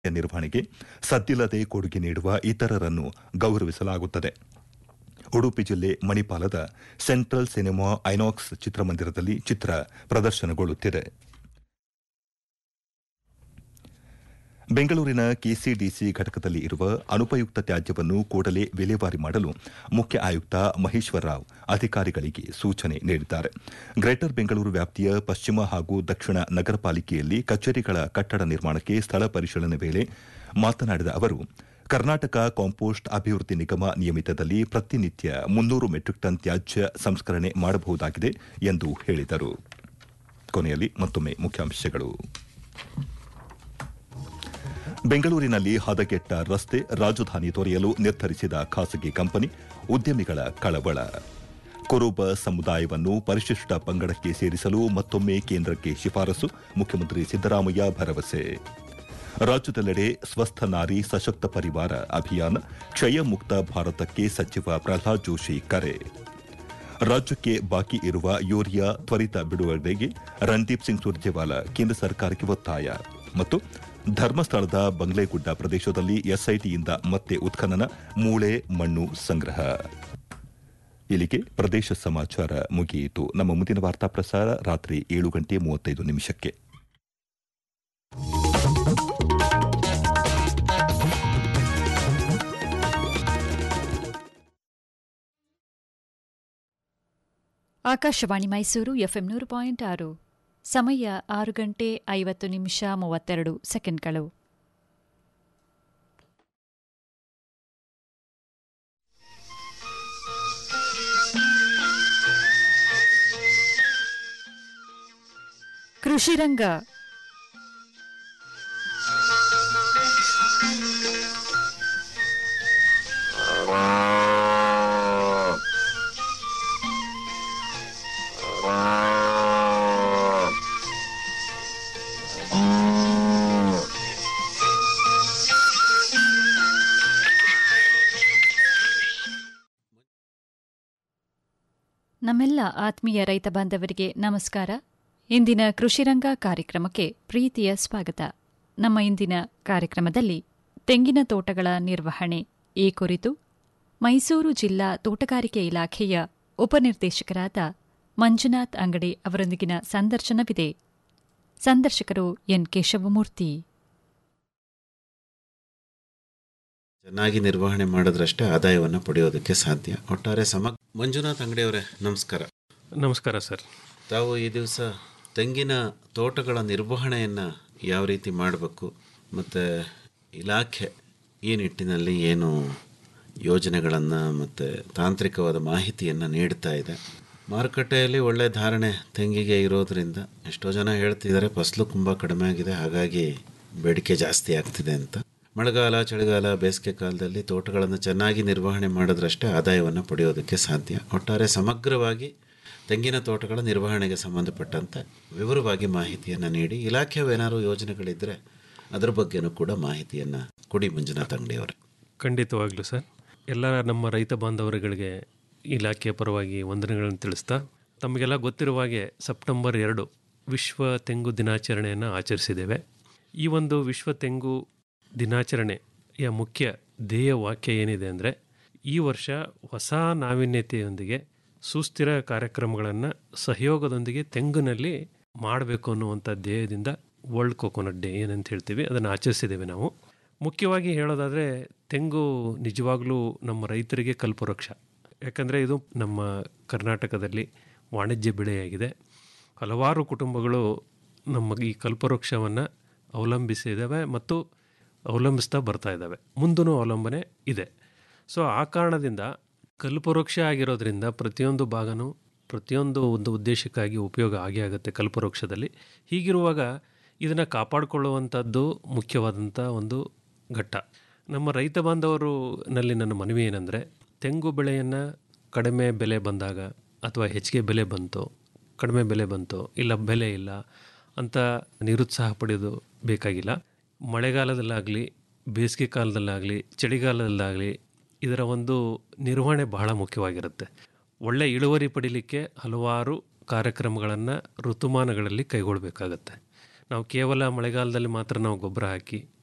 ನಿರ್ವಹಣೆಗೆ ಸದ್ದಿಲ್ಲದೆ ಕೊಡುಗೆ ನೀಡುವ ಇತರರನ್ನು ಗೌರವಿಸಲಾಗುತ್ತದೆ ಉಡುಪಿ ಜಿಲ್ಲೆ ಮಣಿಪಾಲದ ಸೆಂಟ್ರಲ್ ಸಿನೆಮಾ ಐನಾಕ್ಸ್ ಚಿತ್ರಮಂದಿರದಲ್ಲಿ ಚಿತ್ರ ಪ್ರದರ್ಶನಗೊಳ್ಳುತ್ತಿದೆ ಬೆಂಗಳೂರಿನ ಕೆಸಿಡಿಸಿ ಘಟಕದಲ್ಲಿ ಇರುವ ಅನುಪಯುಕ್ತ ತ್ಯಾಜ್ಯವನ್ನು ಕೂಡಲೇ ವಿಲೇವಾರಿ ಮಾಡಲು ಮುಖ್ಯ ಆಯುಕ್ತ ಮಹೇಶ್ವರ ರಾವ್ ಅಧಿಕಾರಿಗಳಿಗೆ ಸೂಚನೆ ನೀಡಿದ್ದಾರೆ ಗ್ರೇಟರ್ ಬೆಂಗಳೂರು ವ್ಯಾಪ್ತಿಯ ಪಶ್ಚಿಮ ಹಾಗೂ ದಕ್ಷಿಣ ನಗರ ಪಾಲಿಕೆಯಲ್ಲಿ ಕಚೇರಿಗಳ ಕಟ್ಟಡ ನಿರ್ಮಾಣಕ್ಕೆ ಸ್ಥಳ ಪರಿಶೀಲನೆ ವೇಳೆ ಮಾತನಾಡಿದ ಅವರು ಕರ್ನಾಟಕ ಕಾಂಪೋಸ್ಟ್ ಅಭಿವೃದ್ಧಿ ನಿಗಮ ನಿಯಮಿತದಲ್ಲಿ ಪ್ರತಿನಿತ್ಯ ಮುನ್ನೂರು ಮೆಟ್ರಿಕ್ ಟನ್ ತ್ಯಾಜ್ಯ ಸಂಸ್ಕರಣೆ ಮಾಡಬಹುದಾಗಿದೆ ಎಂದು ಹೇಳಿದರು ಕೊನೆಯಲ್ಲಿ ಮತ್ತೊಮ್ಮೆ ಮುಖ್ಯಾಂಶಗಳು ಬೆಂಗಳೂರಿನಲ್ಲಿ ಹದಗೆಟ್ಟ ರಸ್ತೆ ರಾಜಧಾನಿ ತೊರೆಯಲು ನಿರ್ಧರಿಸಿದ ಖಾಸಗಿ ಕಂಪನಿ ಉದ್ಯಮಿಗಳ ಕಳವಳ ಕುರುಬ ಸಮುದಾಯವನ್ನು ಪರಿಶಿಷ್ಟ ಪಂಗಡಕ್ಕೆ ಸೇರಿಸಲು ಮತ್ತೊಮ್ಮೆ ಕೇಂದ್ರಕ್ಕೆ ಶಿಫಾರಸು ಮುಖ್ಯಮಂತ್ರಿ ಸಿದ್ದರಾಮಯ್ಯ ಭರವಸೆ ರಾಜ್ಯದೆಲ್ಲೆಡೆ ಸ್ವಸ್ಥ ನಾರಿ ಸಶಕ್ತ ಪರಿವಾರ ಅಭಿಯಾನ ಕ್ಷಯ ಮುಕ್ತ ಭಾರತಕ್ಕೆ ಸಚಿವ ಪ್ರಹ್ಲಾದ್ ಜೋಶಿ ಕರೆ ರಾಜ್ಯಕ್ಕೆ ಬಾಕಿ ಇರುವ ಯೂರಿಯಾ ತ್ವರಿತ ಬಿಡುಗಡೆಗೆ ರಣದೀಪ್ ಸಿಂಗ್ ಸುರ್ಜೇವಾಲಾ ಕೇಂದ್ರ ಸರ್ಕಾರಕ್ಕೆ ಒತ್ತಾಯ ಮತ್ತು ಧರ್ಮಸ್ಥಳದ ಬಂಗ್ಲೆಗುಡ್ಡ ಪ್ರದೇಶದಲ್ಲಿ ಎಸ್ಐಟಿಯಿಂದ ಮತ್ತೆ ಉತ್ಖನನ ಮೂಳೆ ಮಣ್ಣು ಸಂಗ್ರಹ ಇಲ್ಲಿಗೆ ಪ್ರದೇಶ ಸಮಾಚಾರ ಮುಗಿಯಿತು ನಮ್ಮ ಮುಂದಿನ ವಾರ್ತಾ ಪ್ರಸಾರ ರಾತ್ರಿ ಏಳು ಗಂಟೆ ಮೂವತ್ತೈದು ನಿಮಿಷಕ್ಕೆ ಆಕಾಶವಾಣಿ ಮೈಸೂರು ಎಫ್ಎಂ ನೂರು ಪಾಯಿಂಟ್ ಆರು ಸಮಯ ಆರು ಗಂಟೆ ಐವತ್ತು ನಿಮಿಷ ಮೂವತ್ತೆರಡು ಸೆಕೆಂಡ್ಗಳು ಕೃಷಿರಂಗ ನಮ್ಮೆಲ್ಲ ಆತ್ಮೀಯ ರೈತ ಬಾಂಧವರಿಗೆ ನಮಸ್ಕಾರ ಇಂದಿನ ಕೃಷಿರಂಗ ಕಾರ್ಯಕ್ರಮಕ್ಕೆ ಪ್ರೀತಿಯ ಸ್ವಾಗತ ನಮ್ಮ ಇಂದಿನ ಕಾರ್ಯಕ್ರಮದಲ್ಲಿ ತೆಂಗಿನ ತೋಟಗಳ ನಿರ್ವಹಣೆ ಈ ಕುರಿತು ಮೈಸೂರು ಜಿಲ್ಲಾ ತೋಟಗಾರಿಕೆ ಇಲಾಖೆಯ ಉಪನಿರ್ದೇಶಕರಾದ ಮಂಜುನಾಥ್ ಅಂಗಡಿ ಅವರೊಂದಿಗಿನ ಸಂದರ್ಶನವಿದೆ ಸಂದರ್ಶಕರು ಎನ್ ಕೇಶವಮೂರ್ತಿ ಚೆನ್ನಾಗಿ ನಿರ್ವಹಣೆ ಮಾಡಿದ್ರಷ್ಟೇ ಆದಾಯವನ್ನು ಪಡೆಯೋದಕ್ಕೆ ಸಾಧ್ಯ ಒಟ್ಟಾರೆ ಸಮ ಮಂಜುನಾಥ್ ಅಂಗಡಿಯವರೇ ನಮಸ್ಕಾರ ನಮಸ್ಕಾರ ಸರ್ ತಾವು ಈ ದಿವಸ ತೆಂಗಿನ ತೋಟಗಳ ನಿರ್ವಹಣೆಯನ್ನು ಯಾವ ರೀತಿ ಮಾಡಬೇಕು ಮತ್ತು ಇಲಾಖೆ ಈ ನಿಟ್ಟಿನಲ್ಲಿ ಏನು ಯೋಜನೆಗಳನ್ನು ಮತ್ತು ತಾಂತ್ರಿಕವಾದ ಮಾಹಿತಿಯನ್ನು ನೀಡ್ತಾ ಇದೆ ಮಾರುಕಟ್ಟೆಯಲ್ಲಿ ಒಳ್ಳೆಯ ಧಾರಣೆ ತೆಂಗಿಗೆ ಇರೋದರಿಂದ ಎಷ್ಟೋ ಜನ ಹೇಳ್ತಿದ್ದಾರೆ ಫಸಲು ತುಂಬ ಕಡಿಮೆ ಆಗಿದೆ ಹಾಗಾಗಿ ಬೇಡಿಕೆ ಜಾಸ್ತಿ ಆಗ್ತಿದೆ ಅಂತ ಮಳೆಗಾಲ ಚಳಿಗಾಲ ಬೇಸಿಗೆ ಕಾಲದಲ್ಲಿ ತೋಟಗಳನ್ನು ಚೆನ್ನಾಗಿ ನಿರ್ವಹಣೆ ಮಾಡಿದ್ರಷ್ಟೇ ಆದಾಯವನ್ನು ಪಡೆಯೋದಕ್ಕೆ ಸಾಧ್ಯ ಒಟ್ಟಾರೆ ಸಮಗ್ರವಾಗಿ ತೆಂಗಿನ ತೋಟಗಳ ನಿರ್ವಹಣೆಗೆ ಸಂಬಂಧಪಟ್ಟಂತೆ ವಿವರವಾಗಿ ಮಾಹಿತಿಯನ್ನು ನೀಡಿ ಇಲಾಖೆವೇನಾದ್ರು ಯೋಜನೆಗಳಿದ್ದರೆ ಅದ್ರ ಬಗ್ಗೆನೂ ಕೂಡ ಮಾಹಿತಿಯನ್ನು ಕೊಡಿ ಮಂಜುನಾಥ್ ಅಂಗಡಿಯವರೇ ಖಂಡಿತವಾಗ್ಲೂ ಸರ್ ಎಲ್ಲ ನಮ್ಮ ರೈತ ಬಾಂಧವರುಗಳಿಗೆ ಇಲಾಖೆಯ ಪರವಾಗಿ ವಂದನೆಗಳನ್ನು ತಿಳಿಸ್ತಾ ತಮಗೆಲ್ಲ ಗೊತ್ತಿರುವ ಹಾಗೆ ಸೆಪ್ಟೆಂಬರ್ ಎರಡು ವಿಶ್ವ ತೆಂಗು ದಿನಾಚರಣೆಯನ್ನು ಆಚರಿಸಿದ್ದೇವೆ ಈ ಒಂದು ವಿಶ್ವ ತೆಂಗು ದಿನಾಚರಣೆಯ ಮುಖ್ಯ ಧ್ಯೇಯ ವಾಕ್ಯ ಏನಿದೆ ಅಂದರೆ ಈ ವರ್ಷ ಹೊಸ ನಾವೀನ್ಯತೆಯೊಂದಿಗೆ ಸುಸ್ಥಿರ ಕಾರ್ಯಕ್ರಮಗಳನ್ನು ಸಹಯೋಗದೊಂದಿಗೆ ತೆಂಗಿನಲ್ಲಿ ಮಾಡಬೇಕು ಅನ್ನುವಂಥ ಧ್ಯೇಯದಿಂದ ವರ್ಲ್ಡ್ ಕೋಕೋನಟ್ ಡೇ ಏನಂತ ಹೇಳ್ತೀವಿ ಅದನ್ನು ಆಚರಿಸಿದ್ದೇವೆ ನಾವು ಮುಖ್ಯವಾಗಿ ಹೇಳೋದಾದರೆ ತೆಂಗು ನಿಜವಾಗ್ಲೂ ನಮ್ಮ ರೈತರಿಗೆ ಕಲ್ಪವೃಕ್ಷ ಯಾಕಂದರೆ ಇದು ನಮ್ಮ ಕರ್ನಾಟಕದಲ್ಲಿ ವಾಣಿಜ್ಯ ಬೆಳೆಯಾಗಿದೆ ಹಲವಾರು ಕುಟುಂಬಗಳು ನಮ್ಮ ಈ ಕಲ್ಪವೃಕ್ಷವನ್ನು ಅವಲಂಬಿಸಿದ್ದಾವೆ ಮತ್ತು ಅವಲಂಬಿಸ್ತಾ ಬರ್ತಾ ಇದ್ದಾವೆ ಮುಂದೂ ಅವಲಂಬನೆ ಇದೆ ಸೊ ಆ ಕಾರಣದಿಂದ ಕಲ್ಪವೃಕ್ಷ ಆಗಿರೋದ್ರಿಂದ ಪ್ರತಿಯೊಂದು ಭಾಗನೂ ಪ್ರತಿಯೊಂದು ಒಂದು ಉದ್ದೇಶಕ್ಕಾಗಿ ಉಪಯೋಗ ಆಗೇ ಆಗುತ್ತೆ ಕಲ್ಪವೃಕ್ಷದಲ್ಲಿ ಹೀಗಿರುವಾಗ ಇದನ್ನು ಕಾಪಾಡಿಕೊಳ್ಳುವಂಥದ್ದು ಮುಖ್ಯವಾದಂಥ ಒಂದು ಘಟ್ಟ ನಮ್ಮ ರೈತ ಬಾಂಧವರು ನಲ್ಲಿ ನನ್ನ ಮನವಿ ಏನಂದರೆ ತೆಂಗು ಬೆಳೆಯನ್ನು ಕಡಿಮೆ ಬೆಲೆ ಬಂದಾಗ ಅಥವಾ ಹೆಚ್ಚಿಗೆ ಬೆಲೆ ಬಂತು ಕಡಿಮೆ ಬೆಲೆ ಬಂತು ಇಲ್ಲ ಬೆಲೆ ಇಲ್ಲ ಅಂತ ನಿರುತ್ಸಾಹ ಪಡೆಯೋದು ಬೇಕಾಗಿಲ್ಲ ಮಳೆಗಾಲದಲ್ಲಾಗಲಿ ಬೇಸಿಗೆ ಕಾಲದಲ್ಲಾಗಲಿ ಚಳಿಗಾಲದಲ್ಲಾಗಲಿ ಇದರ ಒಂದು ನಿರ್ವಹಣೆ ಬಹಳ ಮುಖ್ಯವಾಗಿರುತ್ತೆ ಒಳ್ಳೆ ಇಳುವರಿ ಪಡೀಲಿಕ್ಕೆ ಹಲವಾರು ಕಾರ್ಯಕ್ರಮಗಳನ್ನು ಋತುಮಾನಗಳಲ್ಲಿ ಕೈಗೊಳ್ಳಬೇಕಾಗತ್ತೆ ನಾವು ಕೇವಲ ಮಳೆಗಾಲದಲ್ಲಿ ಮಾತ್ರ ನಾವು ಗೊಬ್ಬರ ಹಾಕಿ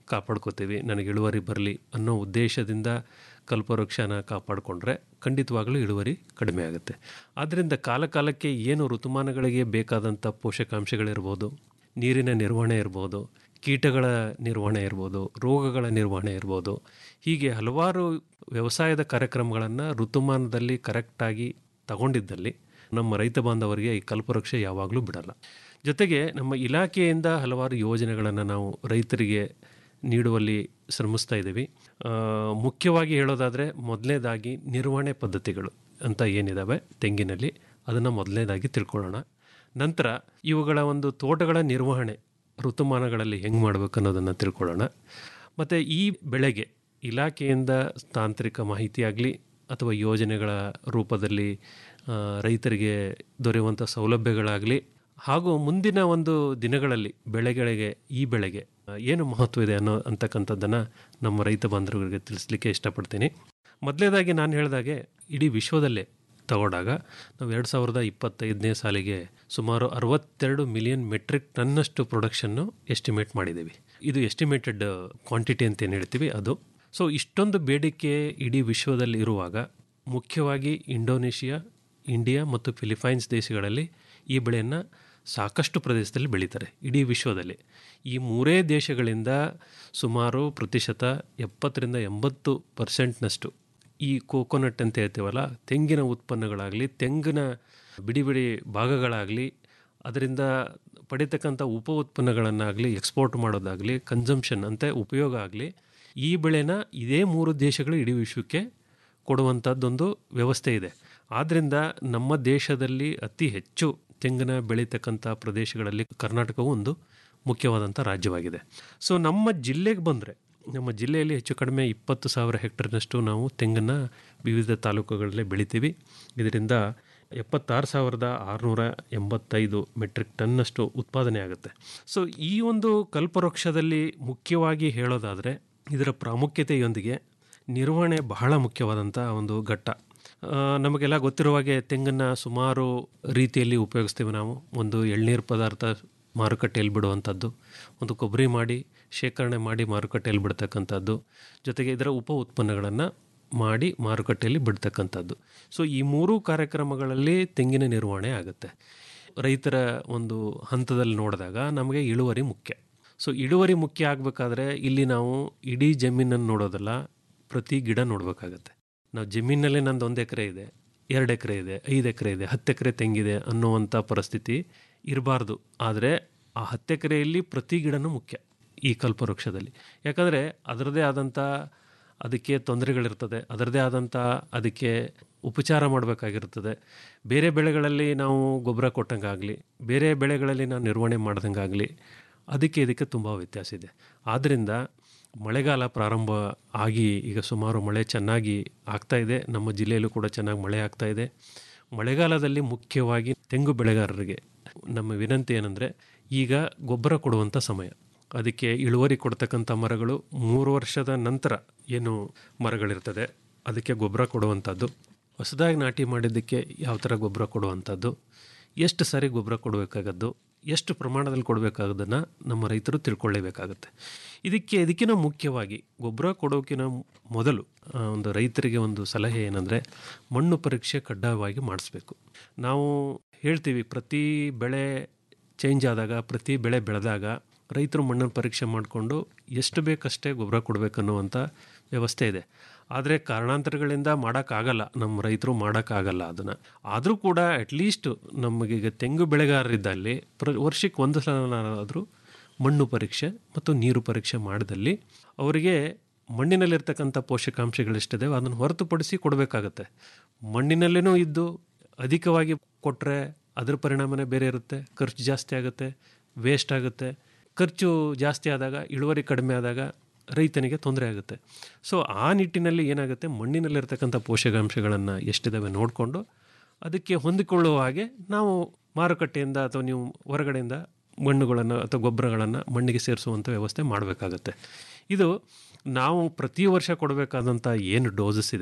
ಕಾಪಾಡ್ಕೋತೀವಿ ನನಗೆ ಇಳುವರಿ ಬರಲಿ ಅನ್ನೋ ಉದ್ದೇಶದಿಂದ ಕಲ್ಪವೃಕ್ಷನ ಕಾಪಾಡಿಕೊಂಡ್ರೆ ಖಂಡಿತವಾಗಲೂ ಇಳುವರಿ ಕಡಿಮೆ ಆಗುತ್ತೆ ಆದ್ದರಿಂದ ಕಾಲ ಕಾಲಕ್ಕೆ ಏನು ಋತುಮಾನಗಳಿಗೆ ಬೇಕಾದಂಥ ಪೋಷಕಾಂಶಗಳಿರ್ಬೋದು ನೀರಿನ ನಿರ್ವಹಣೆ ಇರ್ಬೋದು ಕೀಟಗಳ ನಿರ್ವಹಣೆ ಇರ್ಬೋದು ರೋಗಗಳ ನಿರ್ವಹಣೆ ಇರ್ಬೋದು ಹೀಗೆ ಹಲವಾರು ವ್ಯವಸಾಯದ ಕಾರ್ಯಕ್ರಮಗಳನ್ನು ಋತುಮಾನದಲ್ಲಿ ಕರೆಕ್ಟಾಗಿ ತಗೊಂಡಿದ್ದಲ್ಲಿ ನಮ್ಮ ರೈತ ಬಾಂಧವರಿಗೆ ಈ ಕಲ್ಪವೃಕ್ಷ ಯಾವಾಗಲೂ ಬಿಡಲ್ಲ ಜೊತೆಗೆ ನಮ್ಮ ಇಲಾಖೆಯಿಂದ ಹಲವಾರು ಯೋಜನೆಗಳನ್ನು ನಾವು ರೈತರಿಗೆ ನೀಡುವಲ್ಲಿ ಶ್ರಮಿಸ್ತಾ ಇದ್ದೀವಿ ಆ, ಮುಖ್ಯವಾಗಿ ಹೇಳೋದಾದರೆ ಮೊದಲನೇದಾಗಿ ನಿರ್ವಹಣೆ ಪದ್ಧತಿಗಳು ಅಂತ ಏನಿದ್ದಾವೆ ತೆಂಗಿನಲ್ಲಿ ಅದನ್ನು ಮೊದಲನೇದಾಗಿ ತಿಳ್ಕೊಳ್ಳೋಣ ನಂತರ ಇವುಗಳ ಒಂದು ತೋಟಗಳ ನಿರ್ವಹಣೆ ಋತುಮಾನಗಳಲ್ಲಿ ಹೆಂಗೆ ಮಾಡಬೇಕು ಅನ್ನೋದನ್ನು ತಿಳ್ಕೊಳ್ಳೋಣ ಮತ್ತು ಈ ಬೆಳೆಗೆ ಇಲಾಖೆಯಿಂದ ತಾಂತ್ರಿಕ ಮಾಹಿತಿ ಆಗಲಿ ಅಥವಾ ಯೋಜನೆಗಳ ರೂಪದಲ್ಲಿ ಆ, ರೈತರಿಗೆ ದೊರೆಯುವಂಥ ಸೌಲಭ್ಯಗಳಾಗಲಿ ಹಾಗೂ ಮುಂದಿನ ಒಂದು ದಿನಗಳಲ್ಲಿ ಬೆಳೆಗಳಿಗೆ ಈ ಬೆಳೆಗೆ ಆ, ಏನು ಮಹತ್ವ ಇದೆ ಅನ್ನೋ ಅಂತಕ್ಕಂಥದ್ದನ್ನು ನಮ್ಮ ರೈತ ಬಾಂಧವರಿಗೆ ತಿಳಿಸ್ಲಿಕ್ಕೆ ಇಷ್ಟಪಡ್ತೀನಿ ಮೊದಲನೇದಾಗಿ ನಾನು ಹೇಳಿದಾಗೆ ಇಡೀ ವಿಶ್ವದಲ್ಲೇ ತಗೊಂಡಾಗ ನಾವು ಎರಡು ಸಾವಿರದ ಇಪ್ಪತ್ತೈದನೇ ಸಾಲಿಗೆ ಸುಮಾರು ಅರವತ್ತೆರಡು ಮಿಲಿಯನ್ ಮೆಟ್ರಿಕ್ ಟನ್ನಷ್ಟು ಪ್ರೊಡಕ್ಷನ್ನು ಎಸ್ಟಿಮೇಟ್ ಮಾಡಿದ್ದೀವಿ ಇದು ಎಸ್ಟಿಮೇಟೆಡ್ ಕ್ವಾಂಟಿಟಿ ಅಂತ ಏನು ಹೇಳ್ತೀವಿ ಅದು ಸೊ ಇಷ್ಟೊಂದು ಬೇಡಿಕೆ ಇಡೀ ವಿಶ್ವದಲ್ಲಿ ಇರುವಾಗ ಮುಖ್ಯವಾಗಿ ಇಂಡೋನೇಷಿಯಾ ಇಂಡಿಯಾ ಮತ್ತು ಫಿಲಿಪೈನ್ಸ್ ದೇಶಗಳಲ್ಲಿ ಈ ಬೆಳೆಯನ್ನು ಸಾಕಷ್ಟು ಪ್ರದೇಶದಲ್ಲಿ ಬೆಳೀತಾರೆ ಇಡೀ ವಿಶ್ವದಲ್ಲಿ ಈ ಮೂರೇ ದೇಶಗಳಿಂದ ಸುಮಾರು ಪ್ರತಿಶತ ಎಪ್ಪತ್ತರಿಂದ ಎಂಬತ್ತು ಪರ್ಸೆಂಟ್ನಷ್ಟು ಈ ಕೋಕೋನಟ್ ಅಂತ ಹೇಳ್ತೀವಲ್ಲ ತೆಂಗಿನ ಉತ್ಪನ್ನಗಳಾಗಲಿ ತೆಂಗಿನ ಬಿಡಿ ಬಿಡಿ ಭಾಗಗಳಾಗಲಿ ಅದರಿಂದ ಪಡಿತಕ್ಕಂಥ ಉಪ ಉತ್ಪನ್ನಗಳನ್ನಾಗಲಿ ಎಕ್ಸ್ಪೋರ್ಟ್ ಮಾಡೋದಾಗಲಿ ಕನ್ಸಂಪ್ಷನ್ ಅಂತ ಉಪಯೋಗ ಆಗಲಿ ಈ ಬೆಳೆನ ಇದೇ ಮೂರು ದೇಶಗಳು ಇಡೀ ವಿಶ್ವಕ್ಕೆ ಕೊಡುವಂಥದ್ದೊಂದು ವ್ಯವಸ್ಥೆ ಇದೆ ಆದ್ದರಿಂದ ನಮ್ಮ ದೇಶದಲ್ಲಿ ಅತಿ ಹೆಚ್ಚು ತೆಂಗಿನ ಬೆಳೀತಕ್ಕಂಥ ಪ್ರದೇಶಗಳಲ್ಲಿ ಕರ್ನಾಟಕವು ಒಂದು ಮುಖ್ಯವಾದಂಥ ರಾಜ್ಯವಾಗಿದೆ ಸೊ ನಮ್ಮ ಜಿಲ್ಲೆಗೆ ಬಂದರೆ ನಮ್ಮ ಜಿಲ್ಲೆಯಲ್ಲಿ ಹೆಚ್ಚು ಕಡಿಮೆ ಇಪ್ಪತ್ತು ಸಾವಿರ ಹೆಕ್ಟರ್ನಷ್ಟು ನಾವು ತೆಂಗನ್ನು ವಿವಿಧ ತಾಲೂಕುಗಳಲ್ಲೇ ಬೆಳಿತೀವಿ ಇದರಿಂದ ಎಪ್ಪತ್ತಾರು ಸಾವಿರದ ಆರುನೂರ ಎಂಬತ್ತೈದು ಮೆಟ್ರಿಕ್ ಟನ್ನಷ್ಟು ಉತ್ಪಾದನೆ ಆಗುತ್ತೆ ಸೊ ಈ ಒಂದು ಕಲ್ಪವೃಕ್ಷದಲ್ಲಿ ಮುಖ್ಯವಾಗಿ ಹೇಳೋದಾದರೆ ಇದರ ಪ್ರಾಮುಖ್ಯತೆಯೊಂದಿಗೆ ನಿರ್ವಹಣೆ ಬಹಳ ಮುಖ್ಯವಾದಂಥ ಒಂದು ಘಟ್ಟ ಆ, ನಮಗೆಲ್ಲ ಗೊತ್ತಿರುವ ಹಾಗೆ ತೆಂಗನ್ನು ಸುಮಾರು ರೀತಿಯಲ್ಲಿ ಉಪಯೋಗಿಸ್ತೀವಿ ನಾವು ಒಂದು ಎಳ್ನೀರು ಪದಾರ್ಥ ಮಾರುಕಟ್ಟೆಯಲ್ಲಿ ಬಿಡುವಂಥದ್ದು ಒಂದು ಕೊಬ್ಬರಿ ಮಾಡಿ ಶೇಖರಣೆ ಮಾಡಿ ಮಾರುಕಟ್ಟೆಯಲ್ಲಿ ಬಿಡ್ತಕ್ಕಂಥದ್ದು ಜೊತೆಗೆ ಇದರ ಉಪ ಉತ್ಪನ್ನಗಳನ್ನು ಮಾಡಿ ಮಾರುಕಟ್ಟೆಯಲ್ಲಿ ಬಿಡ್ತಕ್ಕಂಥದ್ದು ಸೊ ಈ ಮೂರೂ ಕಾರ್ಯಕ್ರಮಗಳಲ್ಲಿ ತೆಂಗಿನ ನಿರ್ವಹಣೆ ಆಗುತ್ತೆ ರೈತರ ಒಂದು ಹಂತದಲ್ಲಿ ನೋಡಿದಾಗ ನಮಗೆ ಇಳುವರಿ ಮುಖ್ಯ ಸೊ ಇಳುವರಿ ಮುಖ್ಯ ಆಗಬೇಕಾದ್ರೆ ಇಲ್ಲಿ ನಾವು ಇಡೀ ಜಮೀನನ್ನು ನೋಡೋದಲ್ಲ ಪ್ರತಿ ಗಿಡ ನೋಡಬೇಕಾಗತ್ತೆ ನಾವು ಜಮೀನಲ್ಲಿ ನಂದು ಒಂದು ಎಕರೆ ಇದೆ ಎರಡು ಎಕರೆ ಇದೆ ಐದು ಎಕರೆ ಇದೆ ಹತ್ತು ಎಕರೆ ತೆಂಗಿದೆ ಅನ್ನುವಂಥ ಪರಿಸ್ಥಿತಿ ಇರಬಾರ್ದು ಆದರೆ ಆ ಹತ್ತು ಎಕರೆಯಲ್ಲಿ ಪ್ರತಿ ಗಿಡನೂ ಮುಖ್ಯ ಈ ಕಲ್ಪವೃಕ್ಷದಲ್ಲಿ ಯಾಕಂದರೆ ಅದರದೇ ಆದಂಥ ಅದಕ್ಕೆ ತೊಂದರೆಗಳಿರ್ತದೆ ಅದರದೇ ಆದಂಥ ಅದಕ್ಕೆ ಉಪಚಾರ ಮಾಡಬೇಕಾಗಿರ್ತದೆ ಬೇರೆ ಬೆಳೆಗಳಲ್ಲಿ ನಾವು ಗೊಬ್ಬರ ಕೊಟ್ಟಂಗಾಗಲಿ ಬೇರೆ ಬೆಳೆಗಳಲ್ಲಿ ನಾವು ನಿರ್ವಹಣೆ ಮಾಡ್ದಂಗಾಗಲಿ ಅದಕ್ಕೆ ಇದಕ್ಕೆ ತುಂಬ ವ್ಯತ್ಯಾಸ ಇದೆ ಆದ್ದರಿಂದ ಮಳೆಗಾಲ ಪ್ರಾರಂಭ ಆಗಿ ಈಗ ಸುಮಾರು ಮಳೆ ಚೆನ್ನಾಗಿ ಆಗ್ತಾ ಇದೆ ನಮ್ಮ ಜಿಲ್ಲೆಯಲ್ಲೂ ಕೂಡ ಚೆನ್ನಾಗಿ ಮಳೆ ಆಗ್ತಾ ಇದೆ ಮಳೆಗಾಲದಲ್ಲಿ ಮುಖ್ಯವಾಗಿ ತೆಂಗು ಬೆಳೆಗಾರರಿಗೆ ನಮ್ಮ ವಿನಂತಿ ಏನಂದರೆ ಈಗ ಗೊಬ್ಬರ ಕೊಡುವಂಥ ಸಮಯ ಅದಕ್ಕೆ ಇಳುವರಿ ಕೊಡ್ತಕ್ಕಂಥ ಮರಗಳು ಮೂರು ವರ್ಷದ ನಂತರ ಏನು ಮರಗಳಿರ್ತದೆ ಅದಕ್ಕೆ ಗೊಬ್ಬರ ಕೊಡುವಂಥದ್ದು ಹೊಸದಾಗಿ ನಾಟಿ ಮಾಡಿದ್ದಕ್ಕೆ ಯಾವ ಥರ ಗೊಬ್ಬರ ಕೊಡುವಂಥದ್ದು ಎಷ್ಟು ಸಾರಿ ಗೊಬ್ಬರ ಕೊಡಬೇಕಾಗದ್ದು ಎಷ್ಟು ಪ್ರಮಾಣದಲ್ಲಿ ಕೊಡಬೇಕಾಗೋದನ್ನು ನಮ್ಮ ರೈತರು ತಿಳ್ಕೊಳ್ಳೇಬೇಕಾಗತ್ತೆ ಇದಕ್ಕೆ ಇದಕ್ಕಿಂತ ಮುಖ್ಯವಾಗಿ ಗೊಬ್ಬರ ಕೊಡೋಕ್ಕಿಂತ ಮೊದಲು ಆ, ಒಂದು ರೈತರಿಗೆ ಒಂದು ಸಲಹೆ ಏನಂದರೆ ಮಣ್ಣು ಪರೀಕ್ಷೆ ಕಡ್ಡಾಯವಾಗಿ ಮಾಡಿಸ್ಬೇಕು ನಾವು ಹೇಳ್ತೀವಿ ಪ್ರತಿ ಬೆಳೆ ಚೇಂಜ್ ಆದಾಗ ಪ್ರತಿ ಬೆಳೆ ಬೆಳೆದಾಗ ರೈತರು ಮಣ್ಣನ್ನು ಪರೀಕ್ಷೆ ಮಾಡಿಕೊಂಡು ಎಷ್ಟು ಬೇಕಷ್ಟೇ ಗೊಬ್ಬರ ಕೊಡಬೇಕನ್ನುವಂಥ ವ್ಯವಸ್ಥೆ ಇದೆ ಆದರೆ ಕಾರಣಾಂತರಗಳಿಂದ ಮಾಡೋಕ್ಕಾಗಲ್ಲ ನಮ್ಮ ರೈತರು ಮಾಡೋಕ್ಕಾಗಲ್ಲ ಅದನ್ನು ಆದರೂ ಕೂಡ ಅಟ್ಲೀಸ್ಟ್ ನಮಗೀಗ ತೆಂಗು ಬೆಳೆಗಾರರಿದ್ದಲ್ಲಿ ಪ್ರ ವರ್ಷಕ್ಕೆ ಒಂದು ಸಲನಾದರೂ ಮಣ್ಣು ಪರೀಕ್ಷೆ ಮತ್ತು ನೀರು ಪರೀಕ್ಷೆ ಮಾಡಿದಲ್ಲಿ ಅವರಿಗೆ ಮಣ್ಣಿನಲ್ಲಿರ್ತಕ್ಕಂಥ ಪೋಷಕಾಂಶಗಳೆಷ್ಟಿದೆ ಅದನ್ನು ಹೊರತುಪಡಿಸಿ ಕೊಡಬೇಕಾಗತ್ತೆ ಮಣ್ಣಿನಲ್ಲೇನೂ ಇದ್ದು ಅಧಿಕವಾಗಿ ಕೊಟ್ಟರೆ ಅದ್ರ ಪರಿಣಾಮನೇ ಬೇರೆ ಇರುತ್ತೆ ಖರ್ಚು ಜಾಸ್ತಿ ಆಗುತ್ತೆ ವೇಸ್ಟ್ ಆಗುತ್ತೆ ಖರ್ಚು ಜಾಸ್ತಿ ಆದಾಗ ಇಳುವರಿ ಕಡಿಮೆ ಆದಾಗ ರೈತನಿಗೆ ತೊಂದರೆ ಆಗುತ್ತೆ ಸೊ ಆ ನಿಟ್ಟಿನಲ್ಲಿ ಏನಾಗುತ್ತೆ ಮಣ್ಣಿನಲ್ಲಿರ್ತಕ್ಕಂಥ ಪೋಷಕಾಂಶಗಳನ್ನು ಎಷ್ಟಿದ್ದಾವೆ ನೋಡಿಕೊಂಡು ಅದಕ್ಕೆ ಹೊಂದಿಕೊಳ್ಳುವ ಹಾಗೆ ನಾವು ಮಾರುಕಟ್ಟೆಯಿಂದ ಅಥವಾ ನೀವು ಹೊರಗಡೆಯಿಂದ ಮಣ್ಣುಗಳನ್ನು ಅಥವಾ ಗೊಬ್ಬರಗಳನ್ನು ಮಣ್ಣಿಗೆ ಸೇರಿಸುವಂಥ ವ್ಯವಸ್ಥೆ ಮಾಡಬೇಕಾಗತ್ತೆ ಇದು ನಾವು ಪ್ರತಿ ವರ್ಷ ಕೊಡಬೇಕಾದಂಥ ಏನು ಡೋಸಸ್ ಇದೆ